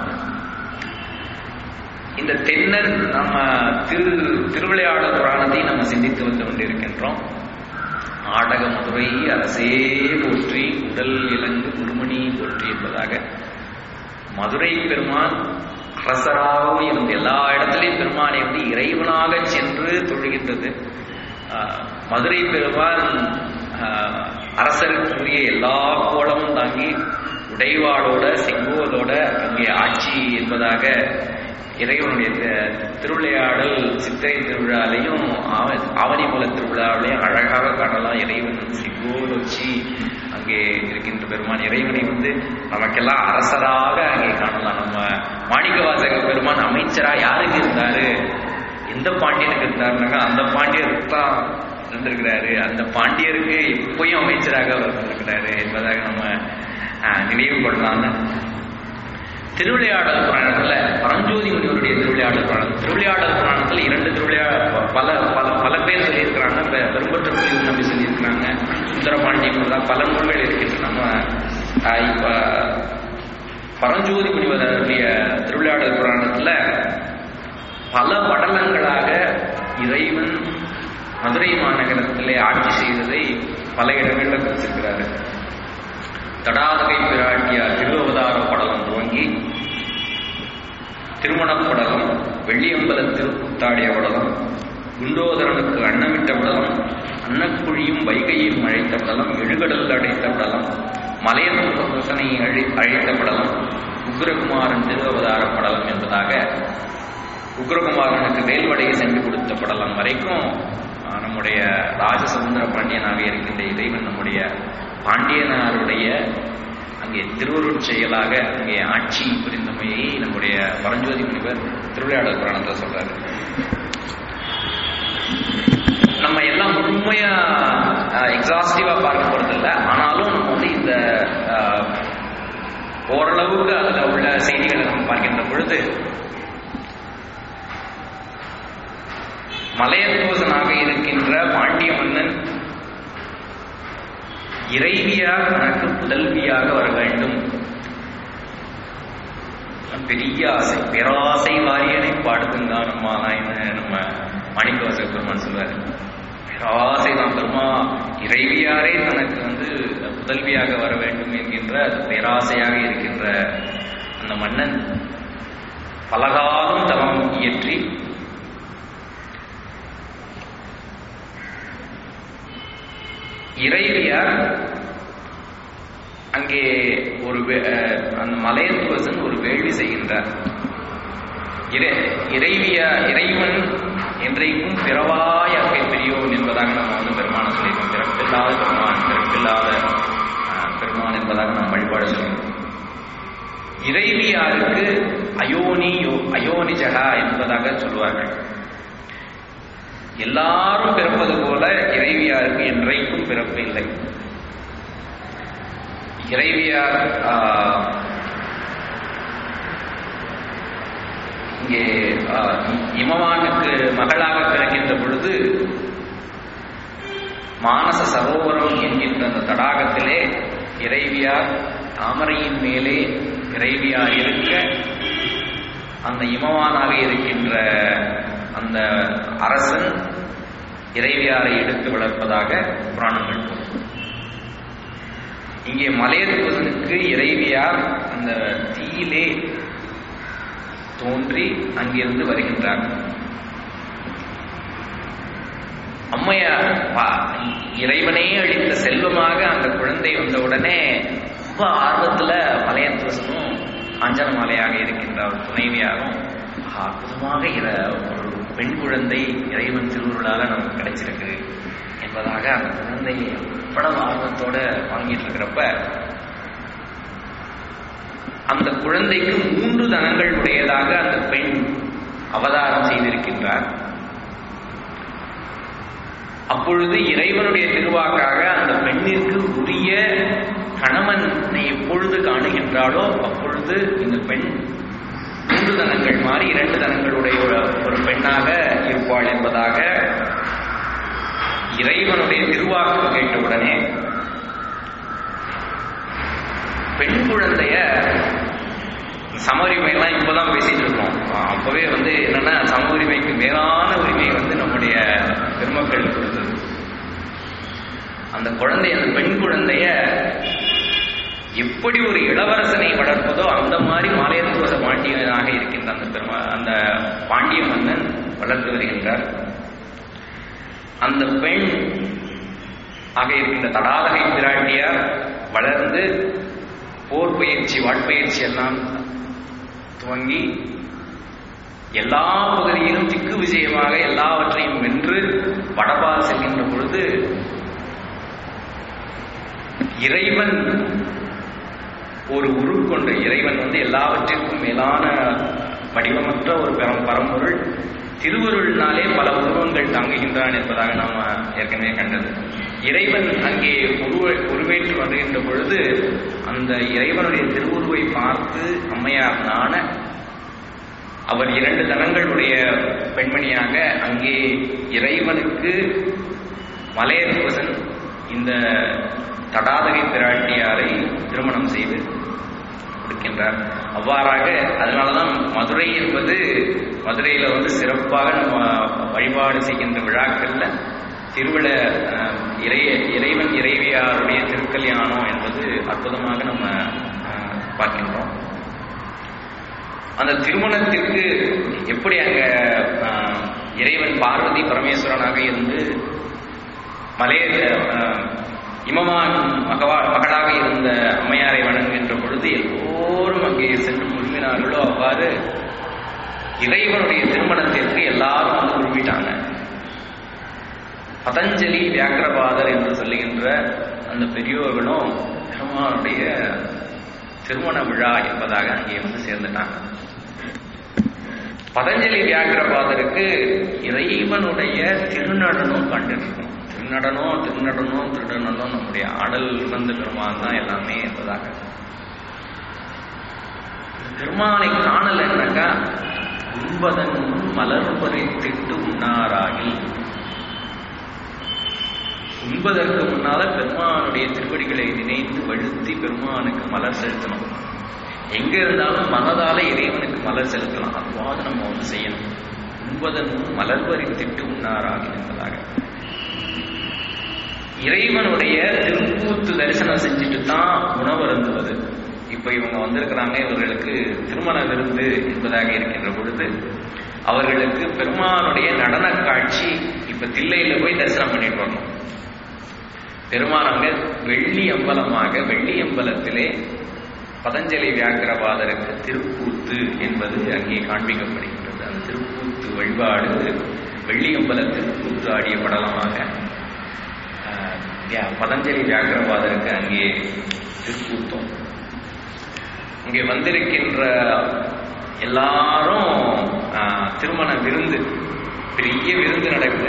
இந்த தென்னன் நம்ம திரு திருவிளையாடல் புராணத்தை நம்ம சிந்தித்து வந்து கொண்டிருக்கின்றோம் ஆடக மதுரை அரசே போற்றி உடல் இலங்கு குருமணி போற்றி என்பதாக மதுரை பெருமான் அரசராகவும் இருந்து எல்லா இடத்திலையும் பெருமானை வந்து இறைவனாக சென்று தொழுகின்றது ஆஹ், மதுரை பெருமான் ஆஹ், அரசருக்குரிய எல்லா கோலமும் தாங்கி உடைவாளோட செங்கோலோட அங்கே ஆட்சி என்பதாக இறைவனுடைய தி- திருவிளையாடல் சித்திரை திருவிழாலையும் ஆவ- ஆவணி மூல திருவிழாவிலையும் அழகாக காணலாம் இறைவன் செங்கோல் வச்சு அங்கே இருக்கின்ற பெருமான் இறைவனை வந்து நமக்கெல்லாம் அரசராக அங்கே காணலாம் நம்ம மாணிக்கவாசக பெருமான் அமைச்சரா யாருக்கு இருந்தாரு எந்த பாண்டியனுக்கு இருந்தாருனாக்கா அந்த பாண்டியருக்கு தான் இருந்திருக்கிறாரு அந்த பாண்டியருக்கு இப்பயும் அமைச்சராக அவர் இருந்திருக்கிறாரு என்பதாக நம்ம ஆஹ், நினைவு கொள்ளலாம்னு திருவிளையாடல் புராணத்துல பரஞ்சோதி முனிவருடைய திருவிளையாடல் புராணம் திருவிளையாடல் புராணத்துல இரண்டு திருவிளையா பல பல பல பேர் சொல்லியிருக்கிறாங்க பெ- பெரும்பற்ற புலியூர் நம்பி சொல்லியிருக்கிறாங்க சுந்தரபாண்டியம் முதலாம் பல நூல்கள் இருக்கின்றன நம்ம ஆஹ், இப்ப பரஞ்சோதி முனிவருடைய திருவிளையாடல் புராணத்துல பல படலங்களாக இறைவன் மதுரை மாநகரத்திலே ஆட்சி செய்ததை பல இடங்களில் குறிச்சிருக்கிறாரு தடாதகை பிராட்டியார் திருவவதார படலம் துவங்கி திருமணப் படலம் வெள்ளியம்பல திருப்புத்தாடிய படலம் குண்டோதரனுக்கு அன்னமிட்ட படலம் அன்னக்குழியும் வைகையும் அழைத்த படலம் எழுகடல் அடைத்த படலம் மலையமுகனை அழி அழைத்த படலம் உக்ரகுமாரன் திருவவதார படலம் என்பதாக உக்ரகுமாரனுக்கு வேல்வடையை சென்று கொடுத்த படலம் வரைக்கும் ஆஹ், நம்முடைய ராஜசமுந்திர பாண்டியனாக இருக்கின்ற இறைவன் நம்முடைய பாண்டியனாருடைய அங்கே திருவருட் செயலாக அங்கே ஆட்சி புரிந்தமையை நம்முடைய பரஞ்சோதி முனிவர் திருவிளையாடல் புராணத்தை சொல்றாரு நம்ம எல்லாம் முழுமையா எக்ஸாஸ்டிவா பார்க்க போறது இல்லை ஆனாலும் நம்ம வந்து இந்த ஆஹ், ஓரளவுக்கு அதுல உள்ள செய்திகளை நம்ம பார்க்கின்ற பொழுது மலையத்தோசனாக இருக்கின்ற பாண்டிய மன்னன் இறைவியார் தனக்கு புதல்வியாக வர வேண்டும் பெரிய ஆசை பேராசை வாரியனை பாடுதுந்தான் நம்ம நம்ம மாணிக்கவாசக பெருமான் சொல்வார் பேராசை தான் பெருமா இறைவியாரே தனக்கு வந்து புதல்வியாக வர வேண்டும் என்கின்ற அது பேராசையாக இருக்கின்ற அந்த மன்னன் பலகாலம் தவம் இயற்றி இறைவியார் அங்கே ஒரு வே- அஹ், அந்த மலையத்துவசன் ஒரு வேள்வி செய்கின்றார் இறை இறைவியா இறைவன் என்றைக்கும் பிறவாய் அங்கே பெரியோன் என்பதாக நம்ம வந்து பெருமான சொல்லியிருக்கோம் பிறப்பில்லாத பெருமான் பிறப்பில்லாத அஹ், பெருமான் என்பதாக நாம் வழிபாடு சொல்லியிருக்கோம் இறைவியாருக்கு அயோனி யோ- அயோனி ஜடா என்பதாக சொல்வார்கள் எல்லாரும் பிறப்பது போல இறைவியாருக்கு என்றைக்கும் பிறப்பு இல்லை இறைவியார் ஆஹ், இங்கே ஆஹ், இ- இமவானுக்கு மகளாக பிறக்கின்ற பொழுது மானச சரோவரம் என்கின்ற அந்த தடாகத்திலே இறைவியார் தாமரையின் மேலே இறைவியார் இருக்க அந்த இமவானாக இருக்கின்ற அந்த அரசன் இறைவியாரை எடுத்து வளர்ப்பதாக புராணங்கள் கூறும் இங்கே மலையத்துவனுக்கு இறைவியார் அந்த தீயிலே தோன்றி அங்கிருந்து வருகின்றார் அம்மையார் பா- இறைவனே அளித்த செல்வமாக அந்த குழந்தை வந்தவுடனே ரொம்ப ஆர்வத்துல மலையத்துவசனும் காஞ்சன மாலையாக இருக்கின்ற அவர் துணைவியாரும் ஆஹா, அற்புதமாக இர- ஒரு பெண் குழந்தை இறைவன் திருவுருளால நமக்கு கிடைச்சிருக்கு என்பதாக அந்த குழந்தையை எவ்வளவு ஆர்வத்தோட வாங்கிட்டு இருக்கிறப்ப அந்த குழந்தைக்கு மூன்று தனங்கள் உடையதாக அந்த பெண் அவதாரம் செய்திருக்கின்றார் அப்பொழுது இறைவனுடைய திருவாக்காக அந்த பெண்ணிற்கு உரிய கணவனை எப்பொழுது காணுகின்றாளோ அப்பொழுது இந்த பெண் மூன்று தனங்கள் மாறி இரண்டு தனங்களுடைய ஒரு ஒரு பெண்ணாக இருப்பாள் என்பதாக இறைவனுடைய திருவாக்கு கேட்டவுடனே பெண் குழந்தைய சம உரிமையெல்லாம் இப்பதான் பேசிட்டு இருக்கோம் அப்பவே வந்து என்னன்னா சம உரிமைக்கு மேலான உரிமை வந்து நம்முடைய பெருமக்கள் கொடுத்தது அந்த குழந்தை அந்த பெண் குழந்தைய எப்படி ஒரு இளவரசனை வளர்ப்பதோ அந்த மாதிரி மாலையத்துவ பாண்டியனாக இருக்கின்ற அந்த பெருமா அந்த பாண்டிய மன்னன் வளர்த்து வருகின்றார் அந்த பெண் ஆக இருக்கின்ற தடாதகை பிராட்டியார் வளர்ந்து போர் பயிற்சி வாட்பயிற்சி எல்லாம் துவங்கி எல்லா பகுதியிலும் திக்கு விஜயமாக எல்லாவற்றையும் வென்று வடபால் செல்கின்ற பொழுது இறைவன் ஒரு உருக்கொண்ட இறைவன் வந்து எல்லாவற்றிற்கும் மேலான வடிவமற்ற ஒரு பெரும் பரம்பொருள் திருவருள்னாலே பல உருவங்கள் தாங்குகின்றான் என்பதாக நாம் ஏற்கனவே கண்டது இறைவன் அங்கே உருவ உருவேற்று வருகின்ற பொழுது அந்த இறைவனுடைய திருவுருவை பார்த்து அம்மையார் நாண அவர் இரண்டு தனங்களுடைய பெண்மணியாக அங்கே இறைவனுக்கு மலையத்துவசன் இந்த தடாதகை பிராட்டியாரை திருமணம் செய்து கொடுக்கின்றார் அவ்வாறாக அதனாலதான் மதுரை என்பது மதுரையில வந்து சிறப்பாக நம்ம வழிபாடு செய்கின்ற விழாக்கள்ல திருவிழ அஹ், இறை இறைவன் இறைவியாருடைய திருக்கல்யாணம் என்பது அற்புதமாக நம்ம அஹ், பார்க்கின்றோம் அந்த திருமணத்திற்கு எப்படி அங்க அஹ், இறைவன் பார்வதி பரமேஸ்வரனாக இருந்து மலைய அஹ், இமமான் மகவா மகளாக இருந்த அம்மையாரை வணங்குகின்ற பொழுது எல்லோரும் அங்கே சென்று குழுமினார்களோ அவ்வாறு இறைவனுடைய திருமணத்திற்கு எல்லாரும் வந்து குழுமிட்டாங்க பதஞ்சலி வியாக்கிரபாதர் என்று சொல்லுகின்ற அந்த பெரியோர்களும் பெருமானுடைய திருமண விழா என்பதாக அங்கே வந்து சேர்ந்துட்டாங்க பதஞ்சலி வியாக்கிரபாதருக்கு இறைவனுடைய திருநடனம் கண்டிருக்கும் திருநடனம் திருநடனம் திருநடனம் நம்முடைய ஆடல் உணர்ந்த பெருமான் தான் எல்லாமே என்பதாக பெருமானை காணலைன்னாக்கா உண்பதன் முன் மலர் பறித்திட்டு உண்ணாராகில் உண்பதற்கு முன்னால பெருமானுடைய திருவடிகளை நினைந்து வழுத்தி பெருமானுக்கு மலர் செலுத்தணும் எங்க இருந்தாலும் மனதால இறைவனுக்கு மலர் செலுத்தலாம் அதுவாது நம்ம வந்து செய்யணும் உண்பதன் முன் மலர் பறித்திட்டு உண்ணாராகில் என்பதாக இறைவனுடைய திருக்கூத்து தரிசனம் செஞ்சுட்டு தான் உணவு அருந்துவது இப்ப இவங்க வந்திருக்கிறாங்க இவர்களுக்கு திருமண விருந்து என்பதாக இருக்கின்ற பொழுது அவர்களுக்கு பெருமானுடைய நடன காட்சி இப்ப தில்லையில போய் தரிசனம் பண்ணிட்டு வரணும் பெருமான் அங்க வெள்ளி அம்பலமாக வெள்ளி அம்பலத்திலே பதஞ்சலி வியாக்கிரபாதருக்கு திருக்கூத்து என்பது அங்கே காண்பிக்கப்படுகின்றது அந்த திருக்கூத்து வழிபாடு வெள்ளி அம்பல திருக்கூத்து ஆடிய படலமாக ஆஹ், வியா- பதஞ்சலி வியாக்கிரபாதருக்கு அங்கே திருக்கூத்தம் இங்கே வந்திருக்கின்ற எல்லாரும் ஆஹ், திருமண விருந்து பெரிய விருந்து நடக்குது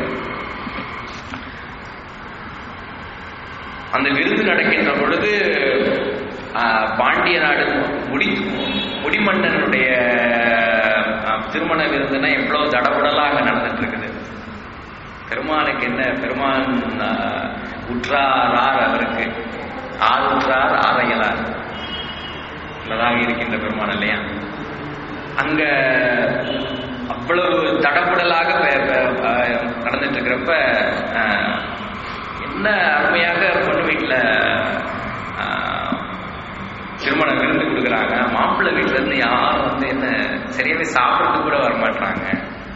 அந்த விருந்து நடக்கின்ற பொழுது ஆஹ், பாண்டிய நாடு முடி முடிமன்னனுடைய ஆஹ், திருமண விருந்துனா எவ்வளவு தடபுடலாக நடந்துட்டு இருக்குது பெருமானுக்கு என்ன பெருமான் ஆஹ், உற்றார் ஆர் அவருக்கு ஆர் உற்றார் ஆரையலார் என்பதாக இருக்கின்ற பெருமான் இல்லையா அங்க அவ்வளவு தடபுடலாக ப- ப- ப- நடந்துட்டு இருக்கிறப்ப அஹ், என்ன அருமையாக பொண்ணு வீட்டுல அஹ், திருமண விருந்து கொடுக்குறாங்க மாப்பிள்ளை வீட்டுல இருந்து யாரும் வந்து என்ன சரியாவே சாப்பிட்றதுக்கு கூட வரமாட்டாங்க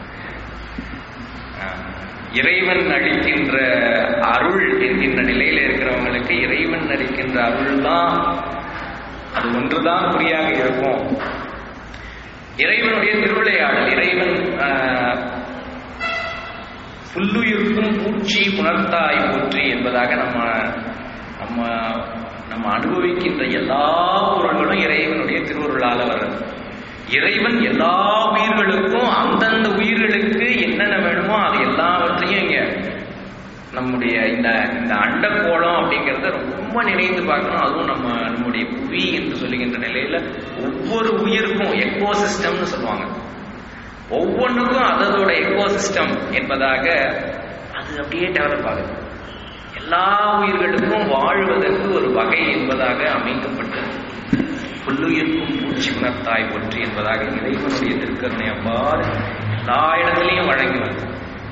அஹ், இறைவன் அளிக்கின்ற அருள் என்கின்ற நிலையில இருக்கிறவங்களுக்கு இறைவன் அளிக்கின்ற அருள் தான் அது ஒன்றுதான் குறியாக இருக்கும் இறைவனுடைய திருவிளையாடல் இறைவன் ஆஹ், புல்லுயிர்க்கும் பூச்சி புணர்த்தாய் போற்றி என்பதாக நம்ம நம்ம நம்ம அனுபவிக்கின்ற எல்லா பொருள்களும் இறைவனுடைய திருவருளால வர்றது இறைவன் எல்லா உயிர்களுக்கும் அந்தந்த உயிர்களுக்கு என்னென்ன வேணுமோ அது எல்லாவற்றையும் இங்க நம்முடைய இந்த இந்த அண்டக்கோளம் அப்படிங்கிறத ரொம்ப நினைந்து பார்க்கணும் அதுவும் நம்ம நம்முடைய புவி என்று சொல்லுகின்ற நிலையில ஒவ்வொரு உயிருக்கும் எக்கோ சிஸ்டம்னு சொல்லுவாங்க ஒவ்வொன்றுக்கும் அதோட எக்கோ சிஸ்டம் என்பதாக அது அப்படியே டெவலப் ஆகுது எல்லா உயிர்களுக்கும் வாழ்வதற்கு ஒரு வகை என்பதாக அமைக்கப்பட்டது புல்லுயிர்க்கும் பூச்சி உணர்த்தாய் ஒன்று என்பதாக இறைவனுடைய திருக்கருணை அவ்வாறு எல்லா இடத்துலையும் வழங்கி வந்தது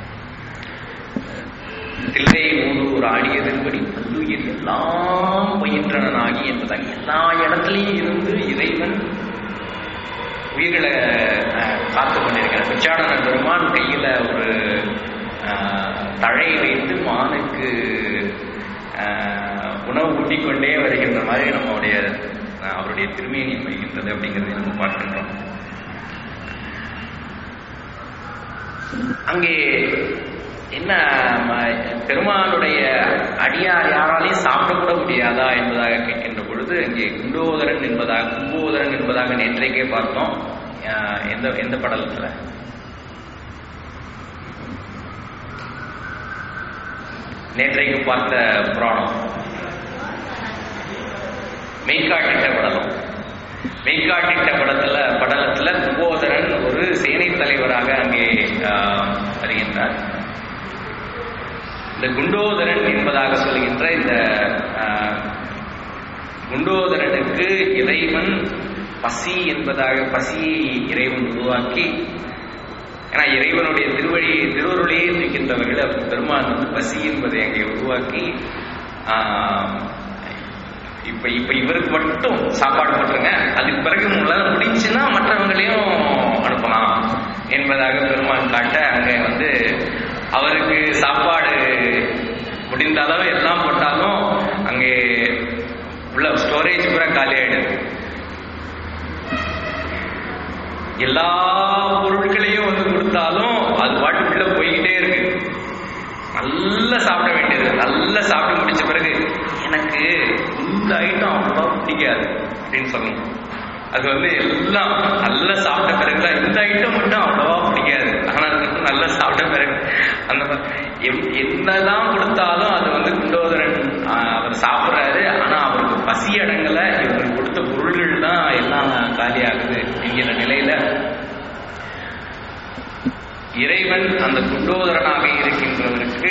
தில்லை ஊரூர் ஆடியதன்படி பல்லுயிர் எல்லாம் பயின்றனாகி என்பதாக எல்லா இடத்துலையும் இருந்து இறைவன் உயிர்களை அஹ், காத்து கொண்டிருக்கிறார் பிச்சாடன பெருமான் கையில ஒரு அஹ், தழை வைத்து மானுக்கு அஹ், உணவு ஊட்டிக் கொண்டே வருகின்ற மாதிரி நம்மளுடைய அஹ், அவருடைய திருமேனி வருகின்றது அப்படிங்கிறதை நம்ம பார்க்கின்றோம் அங்கே என்ன ம- பெருமானுடைய அடியார் யாராலையும் சாப்பிடக்கூட முடியாதா என்பதாக கேட்கின்ற பொழுது இங்கே குண்டோதரன் என்பதாக கும்போதரன் என்பதாக நேற்றைக்கே பார்த்தோம் அஹ் எந்த எந்த படலத்துல நேற்றைக்கு பார்த்த புராணம் மெய்காட்டிட்ட படலம் மெய்காட்டிட்ட படத்துல படலத்துல கும்போதரன் ஒரு சேனை தலைவராக அங்கே ஆஹ், வருகின்றார் இந்த குண்டோதரன் என்பதாக சொல்கின்ற இந்த ஆஹ், குண்டோதரனுக்கு இறைவன் பசி என்பதாக பசியை இறைவன் உருவாக்கி ஏன்னா இறைவனுடைய திருவழி திருவருளையே இருக்கின்றவர்கள் பெருமான் வந்து பசி என்பதை அங்கே உருவாக்கி ஆஹ், இப்ப இப்ப இவருக்கு மட்டும் சாப்பாடு போட்டுருங்க அதுக்கு பிறகு உங்களால முடிஞ்சுன்னா மற்றவங்களையும் அனுப்பலாம் என்பதாக பெருமான் காட்ட அங்க வந்து அவருக்கு சாப்பாடு முடிந்த அளவு எல்லாம் போட்டாலும் அங்கே உள்ள ஸ்டோரேஜ் பூரா காலி ஆயிடுது எல்லா பொருட்களையும் வந்து கொடுத்தாலும் அது பாட்டுக்குள்ள போய்கிட்டே இருக்கு நல்லா சாப்பிட வேண்டியது நல்லா சாப்பிட்டு முடிச்ச பிறகு எனக்கு இந்த ஐட்டம் அவ்வளவா பிடிக்காது அப்படின்னு சொல்லணும் அது வந்து எல்லாம் நல்லா சாப்பிட்ட பிறகுதான் இந்த ஐட்டம் மட்டும் அவ்வளவா பிடிக்காது ஆனா அது மட்டும் நல்லா சாப்பிட்ட பிறகு அந்த மாதிரி எம்- என்னதான் கொடுத்தாலும் அது வந்து குண்டோதரன் ஆஹ், அவர் சாப்பிடுறாரு ஆனா அவருக்கு பசி அடங்கல இவருக்கு கொடுத்த பொருள்கள் தான் எல்லாம் காலியாகுது என்கிற நிலையில இறைவன் அந்த குண்டோதரனாக இருக்கின்றவருக்கு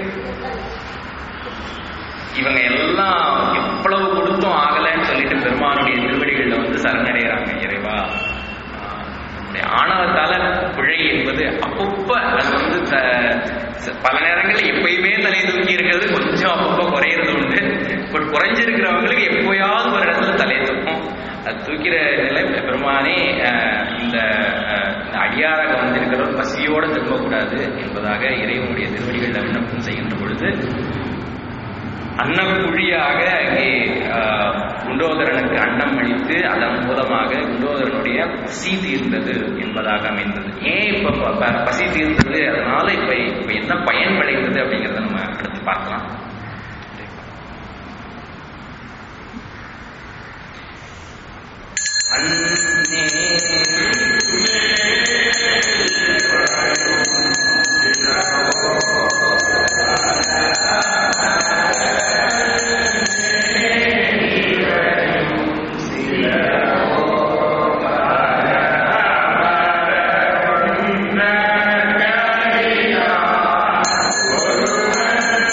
இவங்க எல்லாம் எவ்வளவு கொடுத்தும் ஆகலைன்னு சொல்லிட்டு பெருமானுடைய திருவடிகளில் வந்து சரணடைகிறாங்க இறைவா ஆஹ் நம்முடைய ஆணவத்தால பிழை என்பது அப்பப்ப அது வந்து த- ச- பல நேரங்களில் எப்பயுமே தலை தூக்கி இருக்கிறது கொஞ்சம் அப்பப்போ குறையிறது உண்டு பட் குறைஞ்சிருக்கிறவங்களுக்கு எப்போயாவது ஒரு இடத்துல தலை தூக்கும் அது தூக்கிற நிலை பெருமானே ஆஹ் இந்த ஆஹ் இந்த அடியாராக வந்திருக்கிறவர் பசியோடு திரும்பக்கூடாது என்பதாக இறைவனுடைய திருவடிகளில் விண்ணப்பம் செய்கின்ற பொழுது அன்னக்குழியாக அங்கே ஆஹ், குண்டோதரனுக்கு அன்னம் அளித்து அதன் மூலமாக குண்டோதரனுடைய பசி தீர்ந்தது என்பதாக அமைந்தது ஏன் இப்ப ப- ப- பசி தீர்ந்தது அதனால இப்ப இப்ப என்ன பயன் விளைந்தது அப்படிங்கறத நம்ம அடுத்து பார்க்கலாம் Amen.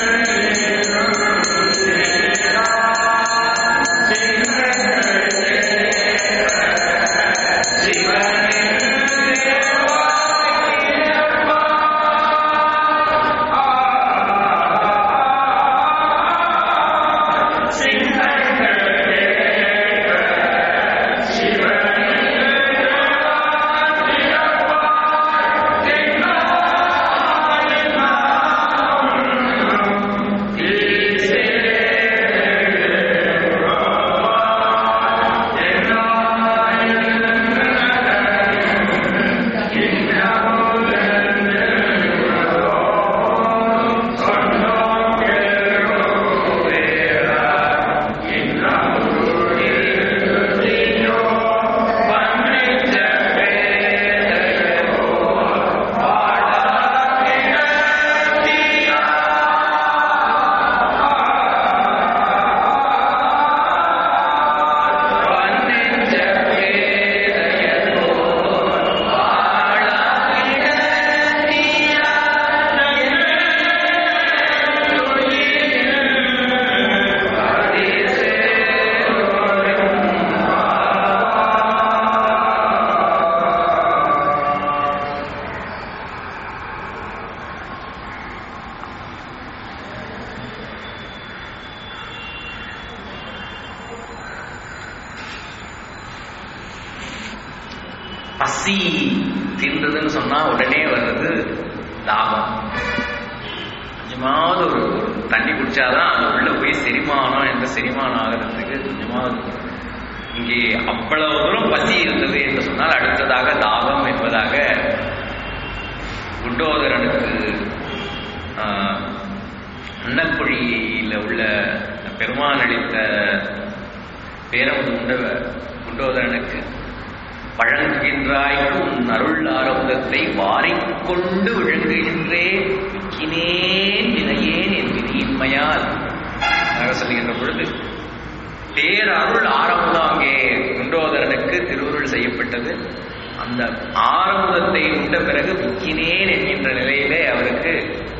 பசி தீர்ந்ததுன்னு சொன்னா உடனே வர்றது தாகம் கொஞ்சமாவது ஒரு ஒரு தண்ணி குடிச்சாதான் அது உள்ள போய் செரிமானம் என்ற செரிமானம் ஆகிறதுக்கு கொஞ்சமாவது இங்கே அவ்வளவு தூரம் பசி இருந்தது என்று சொன்னால் அடுத்ததாக தாகம் என்பதாக குண்டோதரனுக்கு ஆஹ், அன்னக்குழியில உள்ள பெருமான் அளித்த பேரமுது உண்ட குண்டோதரனுக்கு வழங்குகின்றாய்க்கு உன் அருள் ஆரம்பத்தை வாரிக்கொண்டு விழுங்குகின்றே விக்கினேன் வினையேன் என் விதியின்மையால் ஆக சொல்லுகின்ற பொழுது பேரருள் ஆரம்பம் அங்கே குண்டோதரனுக்கு திருவுருள் செய்யப்பட்டது அந்த ஆரம்பத்தை உண்ட பிறகு விக்கினேன் என்கின்ற நிலையிலே அவருக்கு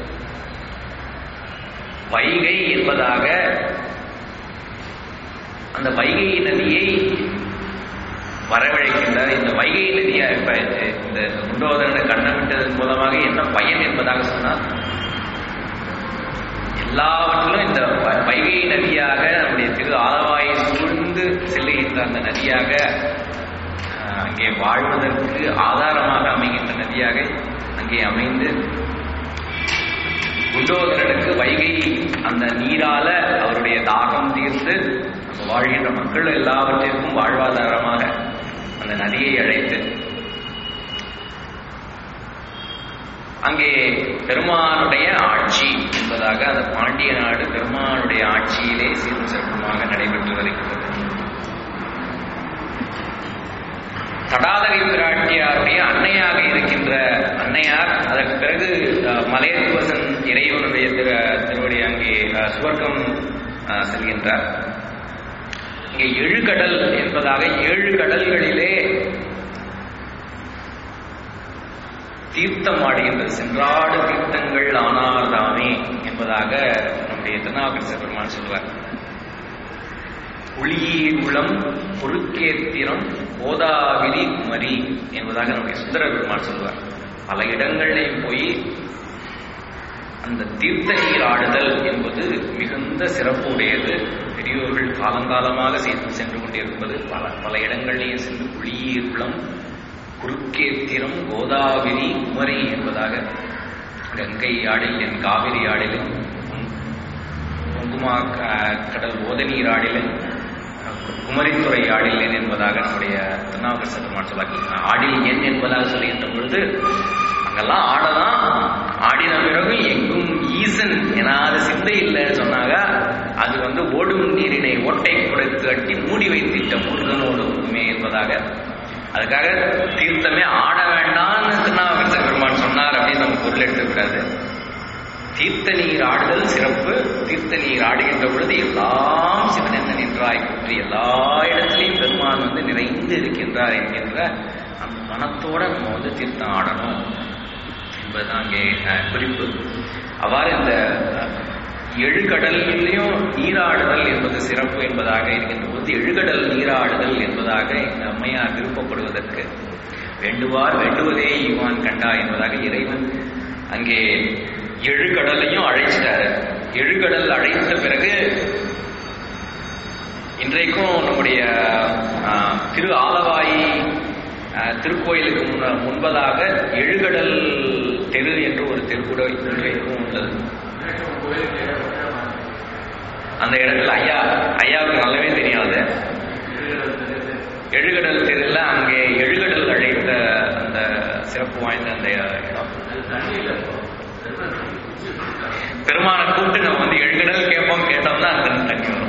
வைகை என்பதாக அந்த வைகை நதியை வரவழைக்கின்றார் இந்த வைகை நதியை இப்ப இந்த குண்டோதரனை கண்ணமிட்டதன் மூலமாக என்ன பயன் என்பதாக சொன்னால் எல்லாவற்றிலும் இந்த வ- வைகை நதியாக நம்முடைய திரு ஆலவாயை சூழ்ந்து செல்லுகின்ற அந்த நதியாக அஹ், அங்கே வாழ்வதற்கு ஆதாரமாக அமைகின்ற நதியாக அங்கே அமைந்து குண்டோதரனுக்கு வைகை அந்த நீரால அவருடைய தாகம் தீர்த்து நம்ம வாழ்கின்ற மக்கள் எல்லாவற்றிற்கும் வாழ்வாதாரமாக அந்த நதியை அழைத்து அங்கே பெருமானுடைய ஆட்சி என்பதாக அந்த பாண்டிய நாடு பெருமானுடைய ஆட்சியிலே சீரும் சிறப்புமாக நடைபெற்று வருகிறது தடாதகை பிராட்டியாருடைய அன்னையாக இருக்கின்ற அன்னையார் அதற்கு பிறகு அஹ், மலையத்துவசன் இறைவனுடைய திரு திருவடி அங்கே அஹ், சுவர்க்கம் அஹ், செல்கின்றார் இங்கே ஏழு கடல் என்பதாக ஏழு கடல்களிலே தீர்த்தம் ஆடுகின்றது சென்றாடு தீர்த்தங்கள் ஆனார்தாமே என்பதாக நம்முடைய திருநாவுக்கரசர் பெருமான் சொல்றார் ஒளியீர் உளம் பொறுக்கேத்திரம் கோதாகிரி குமரி என்பதாக நம்முடைய சுந்தர பெருமான் சொல்வார் பல இடங்கள்லையும் போய் அந்த தீர்த்த நீர் ஆடுதல் என்பது மிகுந்த சிறப்பு உடையது பெரியோர்கள் காலங்காலமாக செய்து சென்று கொண்டிருப்பது பல பல இடங்களிலேயும் சென்று ஒளியீர் குளம் குறுக்கேத்திரம் கோதாகிரி குமரி என்பதாக கங்கை ஆடில் என் காவிரி ஆடிலும் குங்குமா க- கடல் ஓதநீர் ஆடிலன் குமரித்துறை ஆடில்யன் என்பதாக நம்முடைய திருநாவுக்கரசர் பெருமான் சொல்லுவாங்க ஆடில் எண் என்பதாக சொல்லுகின்ற பொழுது அங்கெல்லாம் ஆடலாம் ஆடின பிறகு எங்கும் ஈசன் எனாத சிந்தை இல்லைன்னு சொன்னாங்க அது வந்து ஓடும் நீரினை ஓட்டை குறைத்து அட்டி மூடி வைத்திட்ட முருகனோடு உண்மை என்பதாக அதுக்காக தீர்த்தமே ஆட வேண்டாம்னு திருநாவுக்கரசர் பெருமான் சொன்னார் அப்படின்னு நம்ம பொருள் எடுத்துக்கூடாது தீர்த்த நீர் ஆடுதல் சிறப்பு தீர்த்த நீர் ஆடுகின்ற பொழுது எல்லாம் சிவனென்ன நின்றாய் பற்றி எல்லா இடத்திலையும் பெருமான் வந்து நிறைந்து இருக்கின்றார் என்கின்ற அந்த மனத்தோட நம்ம வந்து தீர்த்தம் ஆடணும் என்பதுதான் அங்கே அஹ், குறிப்பு அவ்வாறு இந்த அஹ், எழுகடலிலையும் நீராடுதல் என்பது சிறப்பு என்பதாக இருக்கின்ற போது எழுகடல் நீராடுதல் என்பதாக இந்த அம்மையார் விருப்பப்படுவதற்கு வேண்டுவார் வேண்டுவதே ஈவான் கண்டா என்பதாக இறைவன் அங்கே எழுகடலையும் அழைச்சிட்டாரு எழுகடல் அழைத்த பிறகு இன்றைக்கும் நம்முடைய ஆஹ், திரு ஆலவாய் ஆஹ், திருக்கோயிலுக்கு முன்ன முன்பதாக எழுகடல் தெரு என்று ஒரு தெரு கூட இன்றைக்கும் உள்ளது அந்த இடத்துல ஐயா ஐயாவுக்கு நல்லாவே தெரியாது எழுகடல் தெருல அங்கே எழுகடல் அழைத்த அந்த சிறப்பு வாய்ந்த அந்த இடம் பெருமானை கூப்பிட்டு நம்ம வந்து எழுகடல் கேட்போம் கேட்டோம்னா அங்க இருந்து தண்ணி வரும்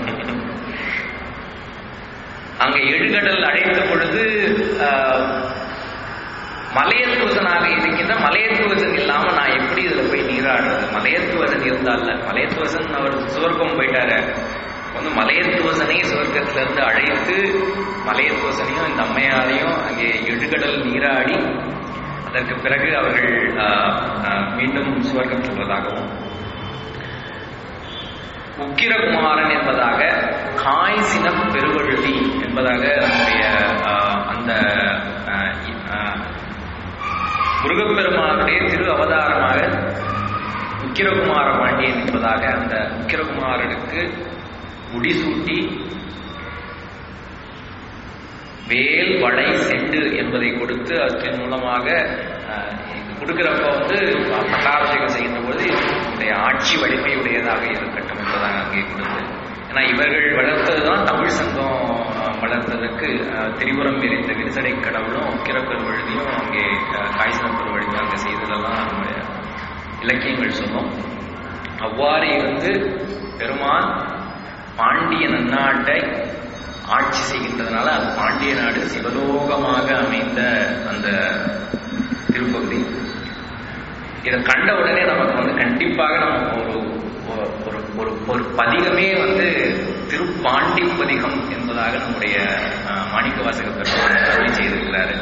அங்க எழுகடல் அழைத்த பொழுது ஆஹ், மலையத்துவசனாக இருக்கின்ற மலையத்துவசன் இல்லாம நான் எப்படி இதுல போய் நீராடுறது மலையத்துவசன் இருந்தால மலையத்துவசன் அவர் சுவர்க்கம் போயிட்டாரு வந்து மலையத்துவசனை சுவர்க்கத்துல இருந்து அழைத்து மலையத்துவசனையும் இந்த அம்மையாரையும் அங்கே எழுகடல் நீராடி அதற்கு பிறகு அவர்கள் ஆஹ், ஆஹ், மீண்டும் சுவர்க்கம் செல்வதாகவும் உக்கிரகுமாரன் என்பதாக காய் சினம் பெருவழுதி என்பதாக நம்முடைய ஆஹ், அந்த ஆஹ், இ- ஆஹ், முருகப்பெருமானுடைய திரு அவதாரமாக உக்கிரகுமார பாண்டியன் என்பதாக அந்த உக்கிரகுமாரனுக்கு முடிசூட்டி வேல் வளை செண்டு என்பதை கொடுத்து அதன் மூலமாக அஹ், இது கொடுக்கிறப்ப வந்து பட்டாபிஷேகம் செய்கின்ற போது இதனுடைய ஆட்சி வலிமையுடையதாக இருக்கட்டும் என்பதாக அங்கே கொடுத்து ஏன்னா இவர்கள் வளர்த்ததுதான் தமிழ் சங்கம் அஹ், வளர்த்ததற்கு அஹ், திரிபுரம் எரிந்த விரிசடை கடவுளும் கிரப்பெருவழுதியும் அங்கே காய்சனம் பெருவழுதியும் அங்கே செய்ததெல்லாம் நம்முடைய இலக்கியங்கள் சொல்லும் அவ்வாறு இருந்து பெருமான் பாண்டிய நன்னாட்டை ஆட்சி செய்கின்றதுனால அது பாண்டிய நாடு சிவலோகமாக அமைந்த அந்த திருப்பகுதி இதை கண்ட உடனே நமக்கு வந்து கண்டிப்பாக நம்ம ஒரு ஒரு- ஒரு ஒரு ஒரு பதிகமே வந்து திருப்பாண்டி பதிகம் என்பதாக நம்முடைய அஹ், மாணிக்கவாசக பெருமான் அருளி செய்திருக்கிறாரு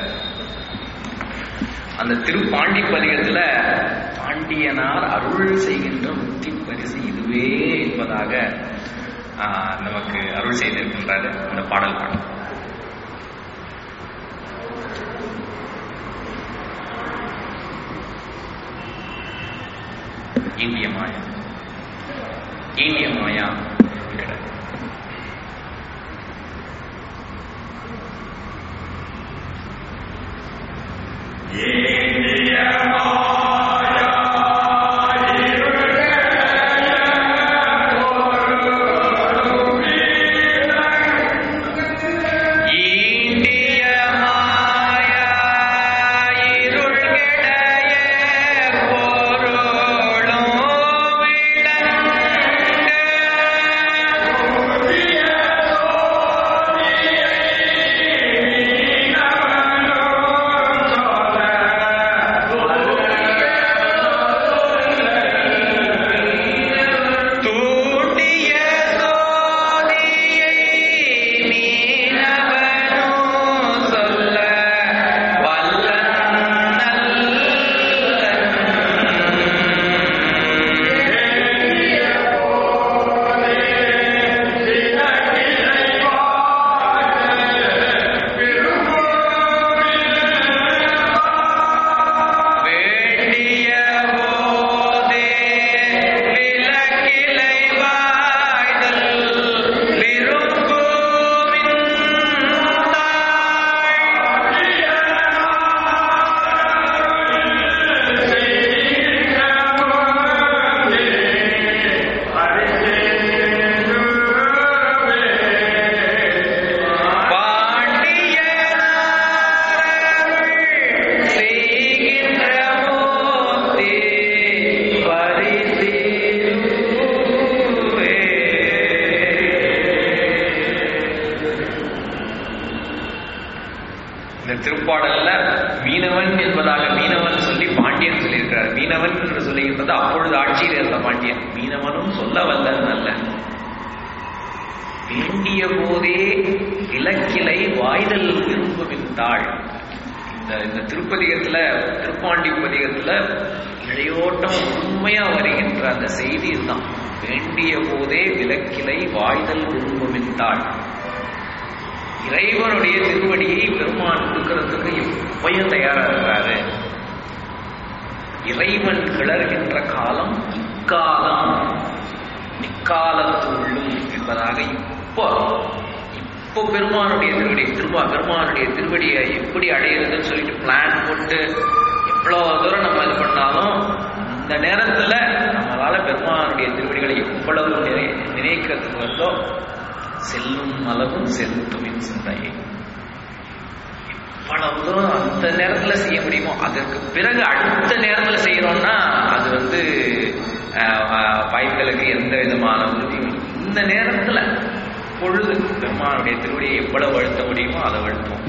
அந்த திருப்பாண்டி பதிகத்துல பாண்டியனார் அருள் செய்கின்ற முக்தி பரிசு இதுவே என்பதாக ஆஹ், நமக்கு அருள் செய்திருக்கின்றாரு அந்த பாடல் பாடல் இந்திய மாயா இந்திய மாயா கிடையாது ஈண்டிய மாயா இருள்கடைய பொருளும் விளங்க தூண்டிய சோதியை மீனவனும் சொல்ல வல்லன் வேண்டிய போதே விளக்கிலை வாய்தல் விரும்புமின் பாண்டியனாரருள் செய்கின்ற மூர்த்தி பரிசிலுவே. இந்த திருப்பாடல்ல மீனவன் என்பதாக மீனவன் சொல்லி பாண்டியன் சொல்லியிருக்கிறார் மீனவன் என்று சொல்லுகின்றது அப்பொழுது ஆட்சியில் இருந்த பாண்டியன் மீனவனும் சொல்ல வல்லன் அல்ல வேண்டிய போதே இலக்கிலை வாய்தல் விரும்புகின்றாள் இந்த இந்த திருப்பதிகத்துல திருப்பாண்டி பதிகத்துல இடையோட்டம் உண்மையா வருகின்ற அந்த செய்தி இதுதான் வேண்டிய போதே விலக்கிலை வாய்தல் விரும்புகின்றாள் இறைவனுடைய திருவடியை பெருமான் கொடுக்கறதுக்கு எப்பயும் தயாரா இருக்கிறாரு இறைவன் கிளர்கின்ற காலம் இக்காலம் இக்காலத்துள்ளும் என்பதாக இப்போ இப்போ பெருமானுடைய திருவடி திருமா பெருமானுடைய திருவடியை எப்படி அடையிறதுன்னு சொல்லிட்டு பிளான் போட்டு எவ்வளோ தூரம் நம்ம இது பண்ணாலும் இந்த நேரத்துல நம்மளால பெருமானுடைய திருவடிகளை எவ்வளவு நினை நினைக்கிறதுக்கு வருதோ செல்லும் அளவும் செலுத்துமின் சிந்தையை எவ்வளவு தூரம் அந்த நேரத்துல செய்ய முடியுமோ அதற்கு பிறகு அடுத்த நேரத்துல செய்யறோம்னா அது வந்து ஆஹ், ஆஹ், வாய்ப்புகளுக்கு எந்த விதமான உறுதியும் இல்லை. இந்த நேரத்துல பொழுது பெருமானுடைய திருவடியை எவ்வளவு அழுத்த முடியுமோ அதை அழுத்தும்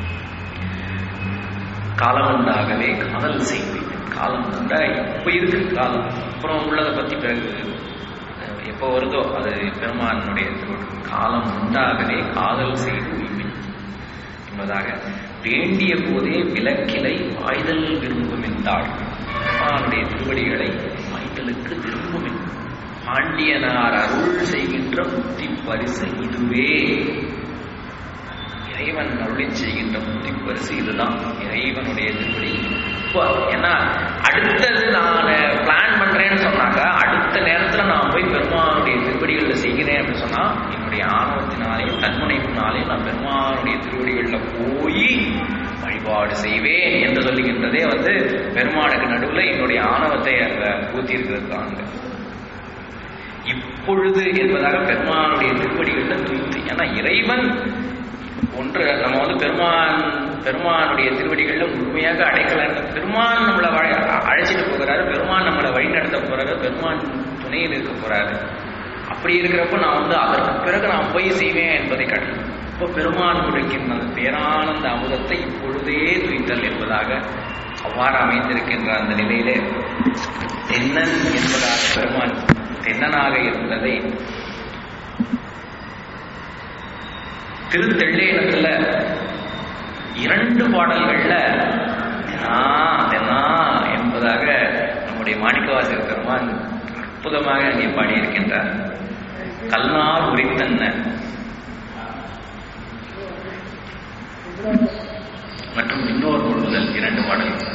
காலம் உண்டாகவே காதல் செய்வேன் காலம் உண்டா இப்ப இருக்கு காலம் அப்புறம் உள்ளதை பத்தி பிறகு அஹ், எப்போ வருதோ அது பெருமானுடைய திருவடி காலம் உண்டாகவே காதல் செய்து உய்மை என்பதாக வேண்டிய போதே விலக்கிலை வாய்தல் விரும்பும் என்றாள் பெருமானுடைய திருவடிகளை வாய்தலுக்கு விரும்பும் பாண்டியனார் அருள் செய்கின்ற முக்தி பரிசு இதுவே இறைவன் அருளி செய்கின்ற முக்தி பரிசு இதுதான் இறைவனுடைய திருப்படி இப்போ ஏன்னா அடுத்தது நான் பிளான் பண்றேன்னு சொன்னாக்கா அடுத்த நேரத்துல நான் போய் பெருமானுடைய திருப்படிகளில் செய்கிறேன் அப்படின்னு சொன்னா என்னுடைய என்னுடைய ஆணவத்தினாலேயும் தன்முனைப்பினாலேயும் நான் பெருமானுடைய திருவடிகளில் போய் வழிபாடு செய்வேன் என்று சொல்லுகின்றதே வந்து பெருமானுக்கு நடுவில் என்னுடைய ஆணவத்தை அங்க ஊத்தி இருக்கிறது இப்பொழுது என்பதாக பெருமானுடைய திருவடிகளில் துய்த்து ஏன்னா இறைவன் ஒன்று நம்ம வந்து பெருமான் பெருமானுடைய திருவடிகளில் முழுமையாக அடைக்கல பெருமான் நம்மளை வழி- அழைச்சிட்டு போகிறாரு பெருமான் நம்மளை வழி நடத்த போறாரு பெருமான் துணையில் இருக்க போறாரு அப்படி இருக்கிறப்ப நான் வந்து அதற்கு பிறகு நான் போய் செய்வேன் என்பதை காட்டணும் இப்போ பெருமான் கொடுக்கின்ற அந்த பேரானந்த அமுதத்தை இப்பொழுதே துய்த்தல் என்பதாக அவ்வாறு அமைந்திருக்கின்ற அந்த நிலையிலே தென்னன் என்பதாக பெருமான் தென்னனாக இருந்ததை திருத்தெள்ளேனத்துல இரண்டு பாடல்கள்ல தெனா தெனா என்பதாக நம்முடைய மாணிக்கவாசகர் பெருமான் அற்புதமாக அங்கே பாடியிருக்கின்றார் கல்நார் உரித்தன்ன மற்றும் இன்னொரு முதல் இரண்டு பாடல்கள்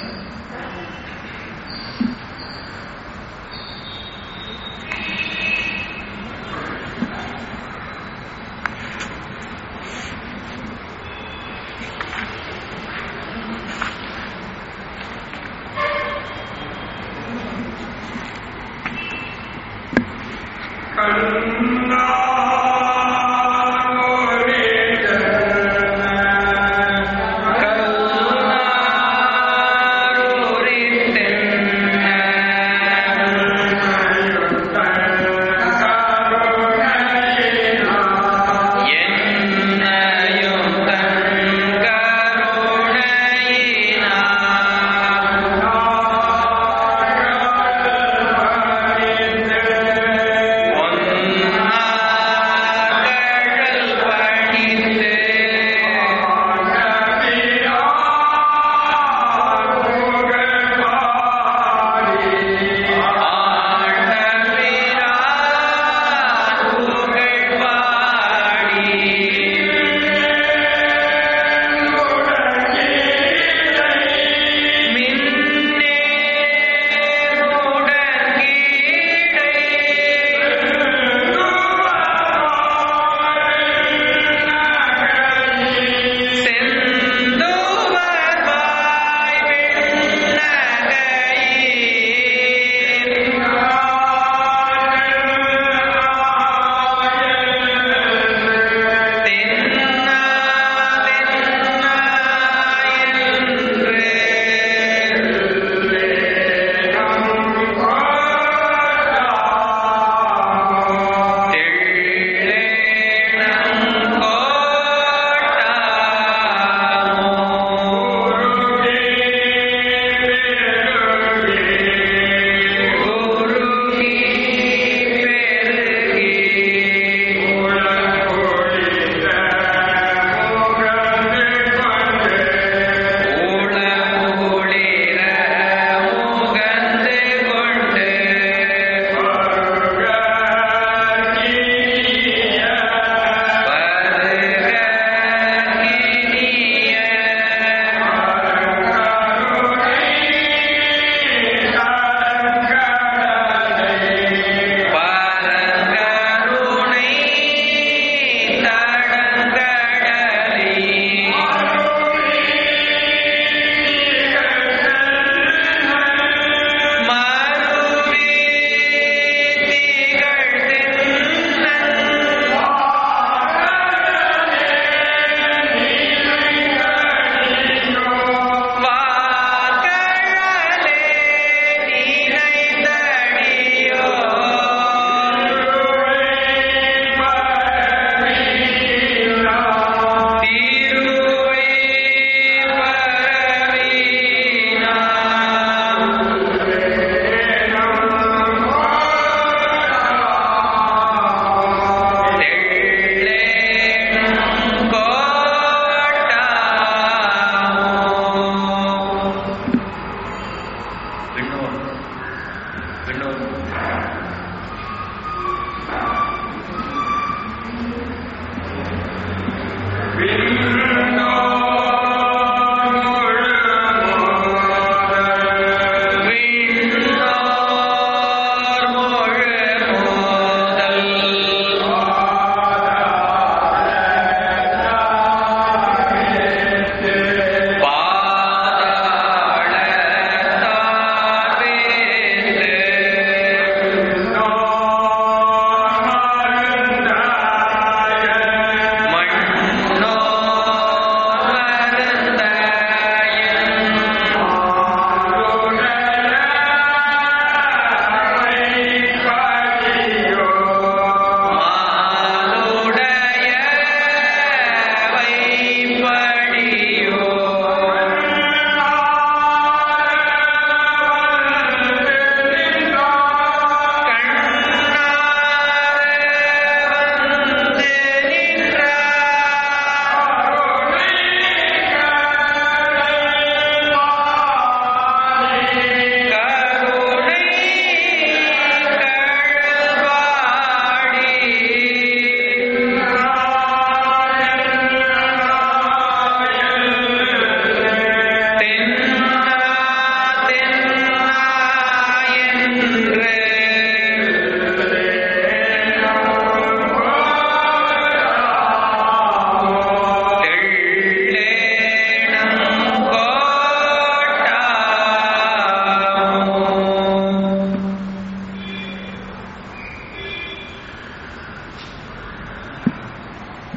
ஒன்னா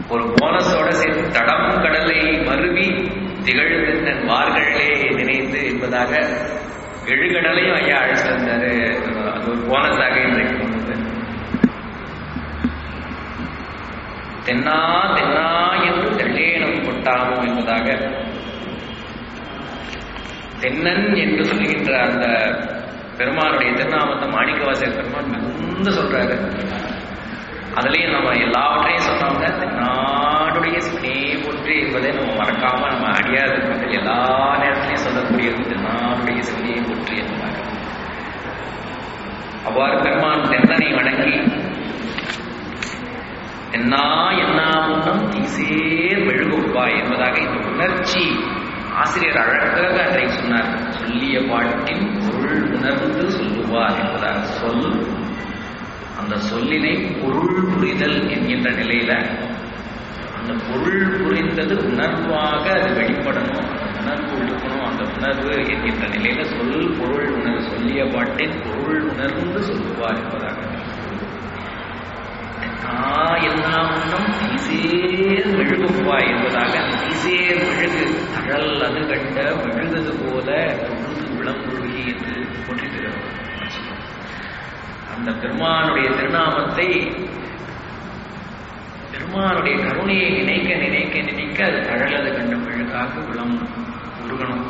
ஒரு போனஸோட சேர்த்து தடம் கடலை மருவி திகழ்ந்தன் வார்களே நினைத்து என்பதாக எழுகடலையும் ஐயா அழைச்சு வந்தாரு அது ஒரு போனஸாக இன்றைக்கு கொண்டு வந்தார். தென்னா தென்னா என்று தெள்ளேனம் கொட்டாமோ என்பதாக தென்னன் என்று சொல்லுகின்ற அந்த பெருமானுடைய திருநாமத்தை மாணிக்கவாசர் பெருமான் மிகுந்த சொல்றாரு அதுலயும் நம்ம எல்லாவற்றையும் சொன்னவங்க நாடுடைய சிவனே போற்றி என்பதை நம்ம மறக்காம நம்ம அடியாத மக்கள் எல்லா நேரத்திலையும் சொல்லக்கூடியது நாடுடைய சிவனே போற்றி என்பதாக அவ்வாறு பெருமான் தென்னனை வணங்கி என்னா என்னா முன்னம் தீசேர் மெழுகுப்பா என்பதாக இந்த உணர்ச்சி ஆசிரியர் அழகாக அன்றைக்கு சொன்னார் சொல்லிய பாட்டின் பொருள் உணர்ந்து சொல்லுவார் என்பதாக சொல் அந்த சொல்லினை பொருள் புரிதல் என்கின்ற நிலையில அந்த பொருள் புரிந்தது உணர்வாக அது வெளிப்படணும் அந்த உணர்வு இருக்கணும் அந்த உணர்வு என்கின்ற நிலையில சொல் பொருள் உணர்வு சொல்லிய பாட்டின் பொருள் உணர்ந்து சொல்லுவார் என்பதாக எல்லாம் தீசேர் மெழுகுப்பா என்பதாக அந்த தீசேர் மெழுகு தழல் அது கண்ட மெழுகுது போல தொழுது விளம்புருகி என்று போற்றிருக்கிறார் அந்த பெருமானுடைய திருநாமத்தை பெருமானுடைய கருணையை நினைக்க நினைக்க நினைக்க அது தழலது கண்ட மெழுகாக விளம் உருகணும்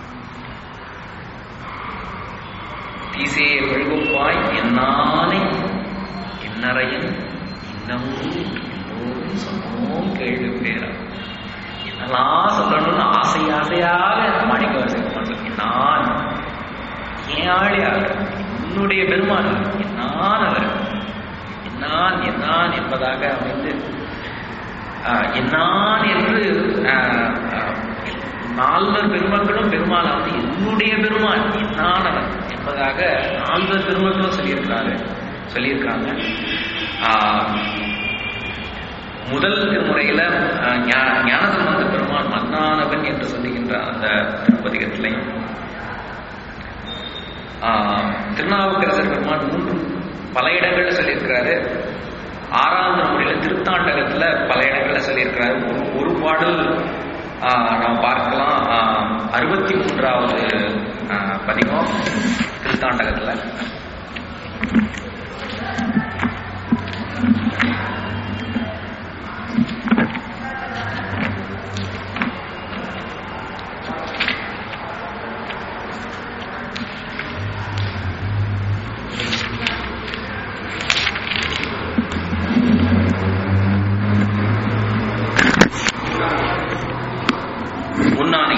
தீசே மெழுகுப்பாய் என்னானை என்னறையன் இன்னமும் எல்லோரும் சொன்னோம் கேள்வி பேரா என்னெல்லாம் சொல்லணும்னு ஆசை ஆசையாக மாணிக்க வாசிக்க நான் ஏன் ஆளியார் என்னுடைய பெருமான் என்னான் அவர் என்னான் என்னான் என்பதாக அமைந்து ஆஹ், என்னான் என்று ஆஹ், ஆஹ், நால்வர் பெருமக்களும் பெருமாள் வந்து என்னுடைய பெருமான் என்னான் அவர் என்பதாக நால்வர் பெருமக்களும் சொல்லியிருக்கிறாரு சொல்லியிருக்காங்க ஆஹ், முதல் திருமுறையில ஆஹ், ஞா- ஞானசம்பந்த பெருமான் மன்னானவன் என்று சொல்லுகின்ற அந்த திருப்பதிகத்திலையும் ஆஹ், திருநாவுக்கரசர் பெருமான் மூன்று பல இடங்கள்ல சொல்லியிருக்கிறாரு ஆறாம் திருமுறையில திருத்தாண்டகத்துல பல இடங்கள்ல சொல்லியிருக்கிறாரு ஒரு ஒரு பாடல் ஆஹ், நாம் பார்க்கலாம் ஆஹ், அறுபத்தி மூன்றாவது ஆஹ், பதிகம் திருத்தாண்டகத்துல முன்னானை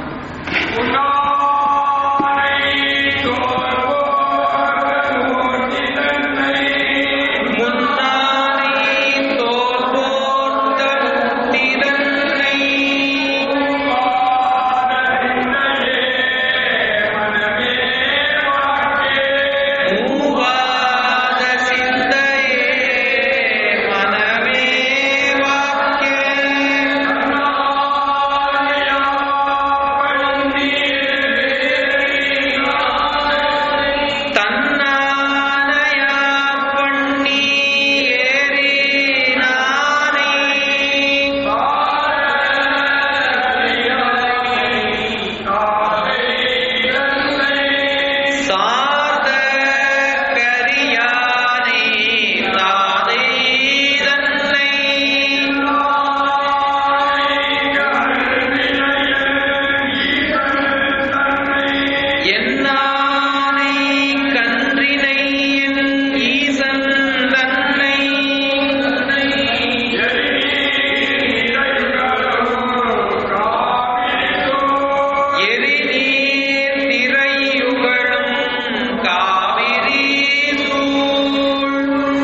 முன்னானை தோல் போர்த்த முத்திதன்னை மூவாத சிந்தையே மனமே வாக்கிய தன்னானையா பண்ணி ஏறி நானே சார்ந்த கரியானே தாதை தன்னை என்னானை கன்றினை என் ஈசன் தன்னை எரிநீர் திரையுகளும் காவிரி சூழ்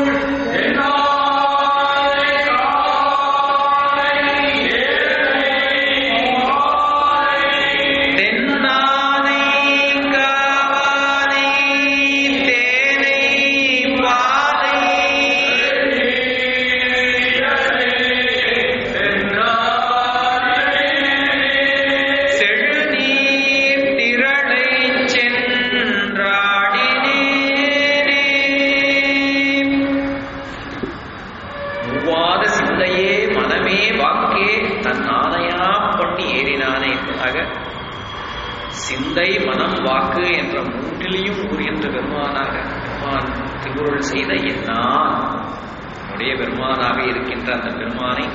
தென்னானை காவானை தேனை பாலை செழுநீர் திரளை சென்றாடினேனே மூவாத சிந்தையே மனமே மனமே வாக்கே தன் ஆணையா பண்ணி ஏறினானே என்பதாக சிந்தை மனம் வாக்கு என்ற மூன்றிலையும் ஊறுகின்ற பெருமானாக பெருமான் திருவுருள் செய்த என்னான் உடைய பெருமானாக இருக்கின்ற அந்த பெருமானை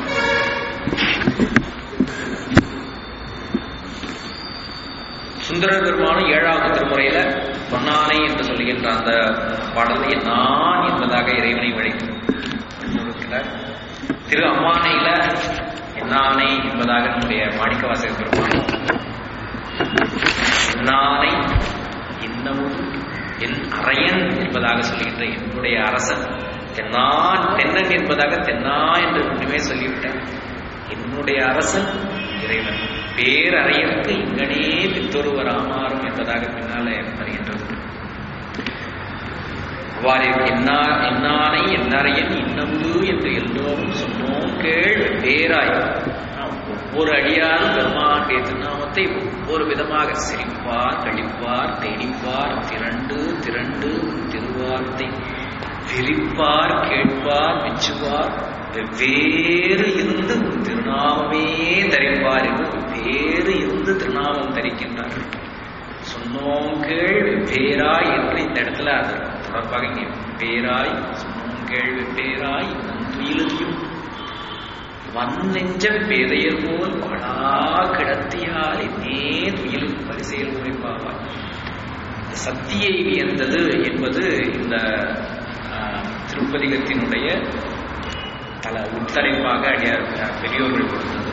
சுந்தர பெருமானும் ஏழாவது திருமுறையில பொன்னானை என்று சொல்லுகின்ற அந்த பாடலை நான் என்பதாக இறைவனை வழிக்கிறார் திரு அம்மானையில என்னானை என்பதாக நம்முடைய மாணிக்கவாசக பெருமான் என்னானை இன்னமும் என் அரையன் என்பதாக சொல்லுகின்ற என்னுடைய அரசன் தென்னான் தென்னன் என்பதாக தென்னா என்று முன்னுமே சொல்லிவிட்டார் என்னுடைய அரசன் இறைவன் பேரறையற்கு இங்கனே பித்தொருவர் ஆமாறும் என்பதாக பின்னாலே வருகின்றது அவ்வாறு என்னா என்னானை என்னறையன் இன்னமுது என்று எல்லோரும் சொன்னோம் கேள் பேராய் ஒவ்வொரு அடியாரும் பெருமானுடைய திருநாமத்தை ஒவ்வொரு விதமாக சிரிப்பார் கழிப்பார் தேடிப்பார் திரண்டு திரண்டு திருவார்த்தை விரிப்பார் கேட்பார் மெச்சுவார் வெவ்வேறு இருந்து உன் திருநாமமே தரிப்பார் என்று வேறு இருந்து திருநாமம் தரிக்கின்றார்கள் சொன்னோம் கேள் வெவ்வேறாய் என்று இந்த இடத்துல அது தொடர்பாக இங்கே பேராய் சொன்னோம் கேள் வெவ்வேறாய் நன்றியிலும் வன்னெஞ்ச பேதையர் போல் வாழா கிடத்தியால் என்னே துயில் பரிசெயல் உரைப்பாவாய் சக்தியை வியந்தது என்பது இந்த ஆஹ், திருப்பதிகத்தினுடைய தல உட்தலைப்பாக அடியார் பெரியோர்கள் கொடுத்தது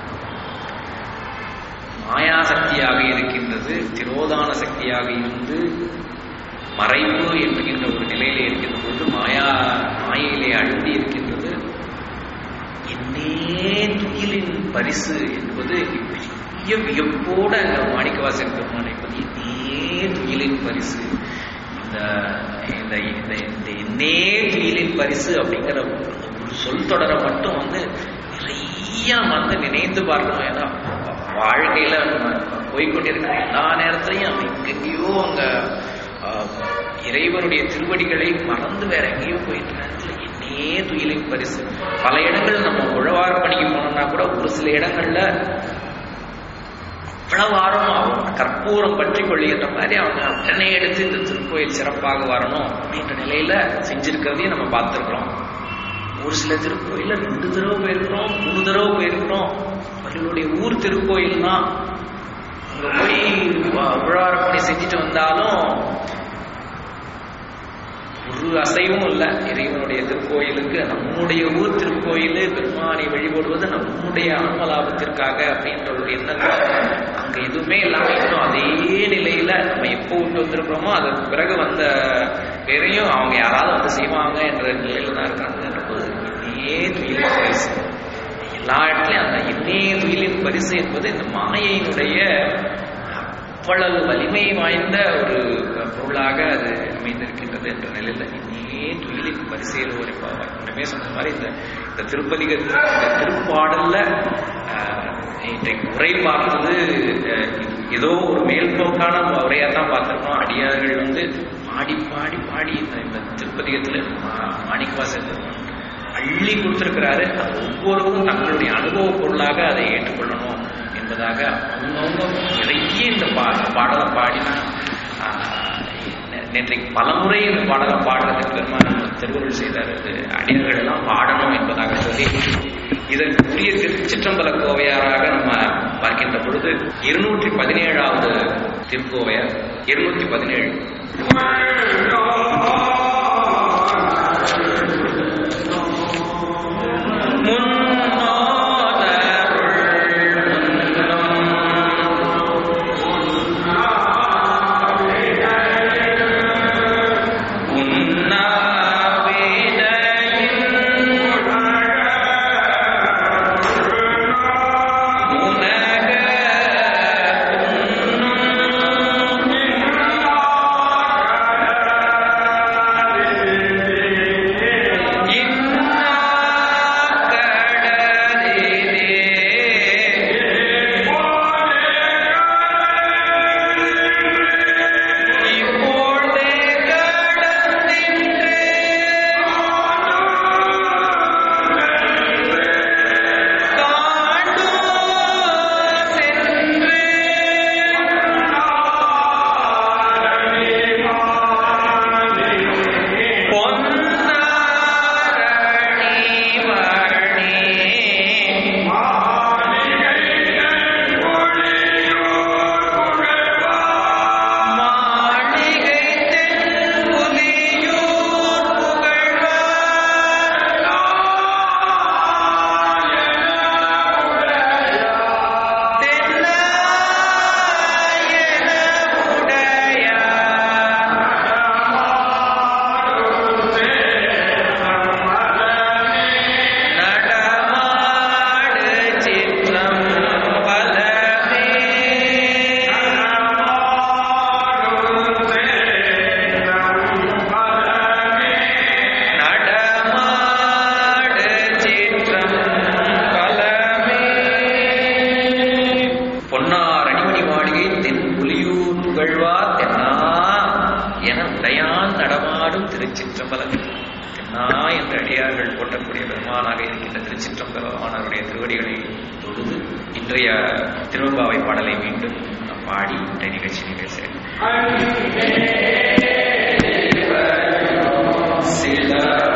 மாயா சக்தியாக இருக்கின்றது திரோதான சக்தியாக இருந்து மறைவு என்கின்ற ஒரு நிலையிலே இருக்கின்ற பொழுது மாயா மாயையிலே அழுந்தி இருக்கின்றது என்னே துயிலின் பரிசு என்பது பெரிய வியப்போட மாணிக்கவாசன் பெருமான் என்பது என்னே துயிலின் பரிசு இந்த இந்த இந்த இந்த என்னே துயிலின் பரிசு அப்படிங்கிற ஒரு ஒரு சொல் தொடரை மட்டும் வந்து நிறைய வந்து நினைந்து பார்க்கணும் ஏன்னா வாழ்க்கையில நம்ம போய்கொண்டிருக்கிற எல்லா நேரத்திலையும் எங்கெங்கேயோ அங்க ஆஹ், இறைவனுடைய திருவடிகளை மறந்து வேற எங்கேயோ போயிட்டு நேரத்துல என்னே துயிலின் பரிசு பல இடங்கள் நம்ம உழவார் பணிக்கு போனோம்னா கூட ஒரு சில இடங்கள்ல அவ்வளவு ஆர்வம் அவங்க கற்பூரம் பற்றி கொள்ளுகின்ற மாதிரி அவங்க உடனே எடுத்து இந்த திருக்கோயில் சிறப்பாக வரணும் அப்படின்ற நிலையில செஞ்சிருக்கிறதையும் நம்ம பார்த்துருக்குறோம் ஒரு சில திருக்கோயில்ல ரெண்டு தடவை போயிருக்கிறோம் மூணு தடவை போயிருக்கிறோம் அவர்களுடைய ஊர் திருக்கோயில் தான் அங்க போய் உழவாரப்பணி செஞ்சுட்டு வந்தாலும் ஒரு அசைவும் இல்லை இறைவனுடைய திருக்கோயிலுக்கு நம்முடைய ஊர் திருக்கோயில் பெருமானை வழிபடுவது நம்முடைய ஆன்ம லாபத்திற்காக அப்படின்ற ஒரு எண்ணங்கள் அங்க எதுவுமே இல்லாம இன்னும் அதே நிலையில நம்ம எப்போ விட்டு வந்திருக்கிறோமோ அதற்கு பிறகு வந்த பேரையும் அவங்க யாராவது வந்து செய்வாங்க என்ற நிலையில தான் இருக்காங்க போது இன்னே துயிலின் பரிசு எல்லா இடத்துலயும் அந்த இன்னே துயிலின் பரிசு என்பது இந்த மாயையினுடைய அவ்வளவு வலிமை வாய்ந்த ஒரு பொருளாக அது அமைந்திருக்கின்றது என்ற நிலையில் இன்னே துயிலின் பரிசையில் உரைப்பாவாய் ஒன்றுமே சொன்ன மாதிரி இந்த இந்த திருப்பதிக இந்த திருப்பாடல்ல ஆஹ், இன்றைக்கு உரை பார்த்தது ஆஹ், ஏதோ ஒரு மேல்போக்கான உரையா தான் பார்த்திருக்கோம் அடியார்கள் வந்து பாடி பாடி பாடி இந்த இந்த திருப்பதிகத்துல மா- மாணிக்கவாசல் பெருமான் அள்ளி கொடுத்திருக்கிறாரு அது ஒவ்வொருவரும் தங்களுடைய அனுபவ பொருளாக அதை ஏற்றுக்கொள்ளணும் என்பதாக அவங்கவுங்க நிறைய இந்த பா பாடலை பாடினா ஆஹ், நே- நேற்றைக்கு பலமுறை இந்த பாடலை பாடுறதுக்கு பெருமான் திருவுருள் செய்தார் அது அடியர்கள் எல்லாம் பாடணும் என்பதாக சொல்லி இதற்கு உரிய திருச்சிற்றம்பல கோவையாராக நம்ம பார்க்கின்ற பொழுது இருநூற்றி பதினேழாவது திருக்கோவையார் இருநூற்றி பதினேழு திருவடியார்கள் போற்றக்கூடிய பெருமானாக இருக்கின்ற திருச்சிற்றம்பெருமானாருடைய திருவடிகளை தொழுது இன்றைய திருவம்பாவை பாடலை மீண்டும் நாம் பாடி இன்றைய நிகழ்ச்சி நிகழ்ச்சி சில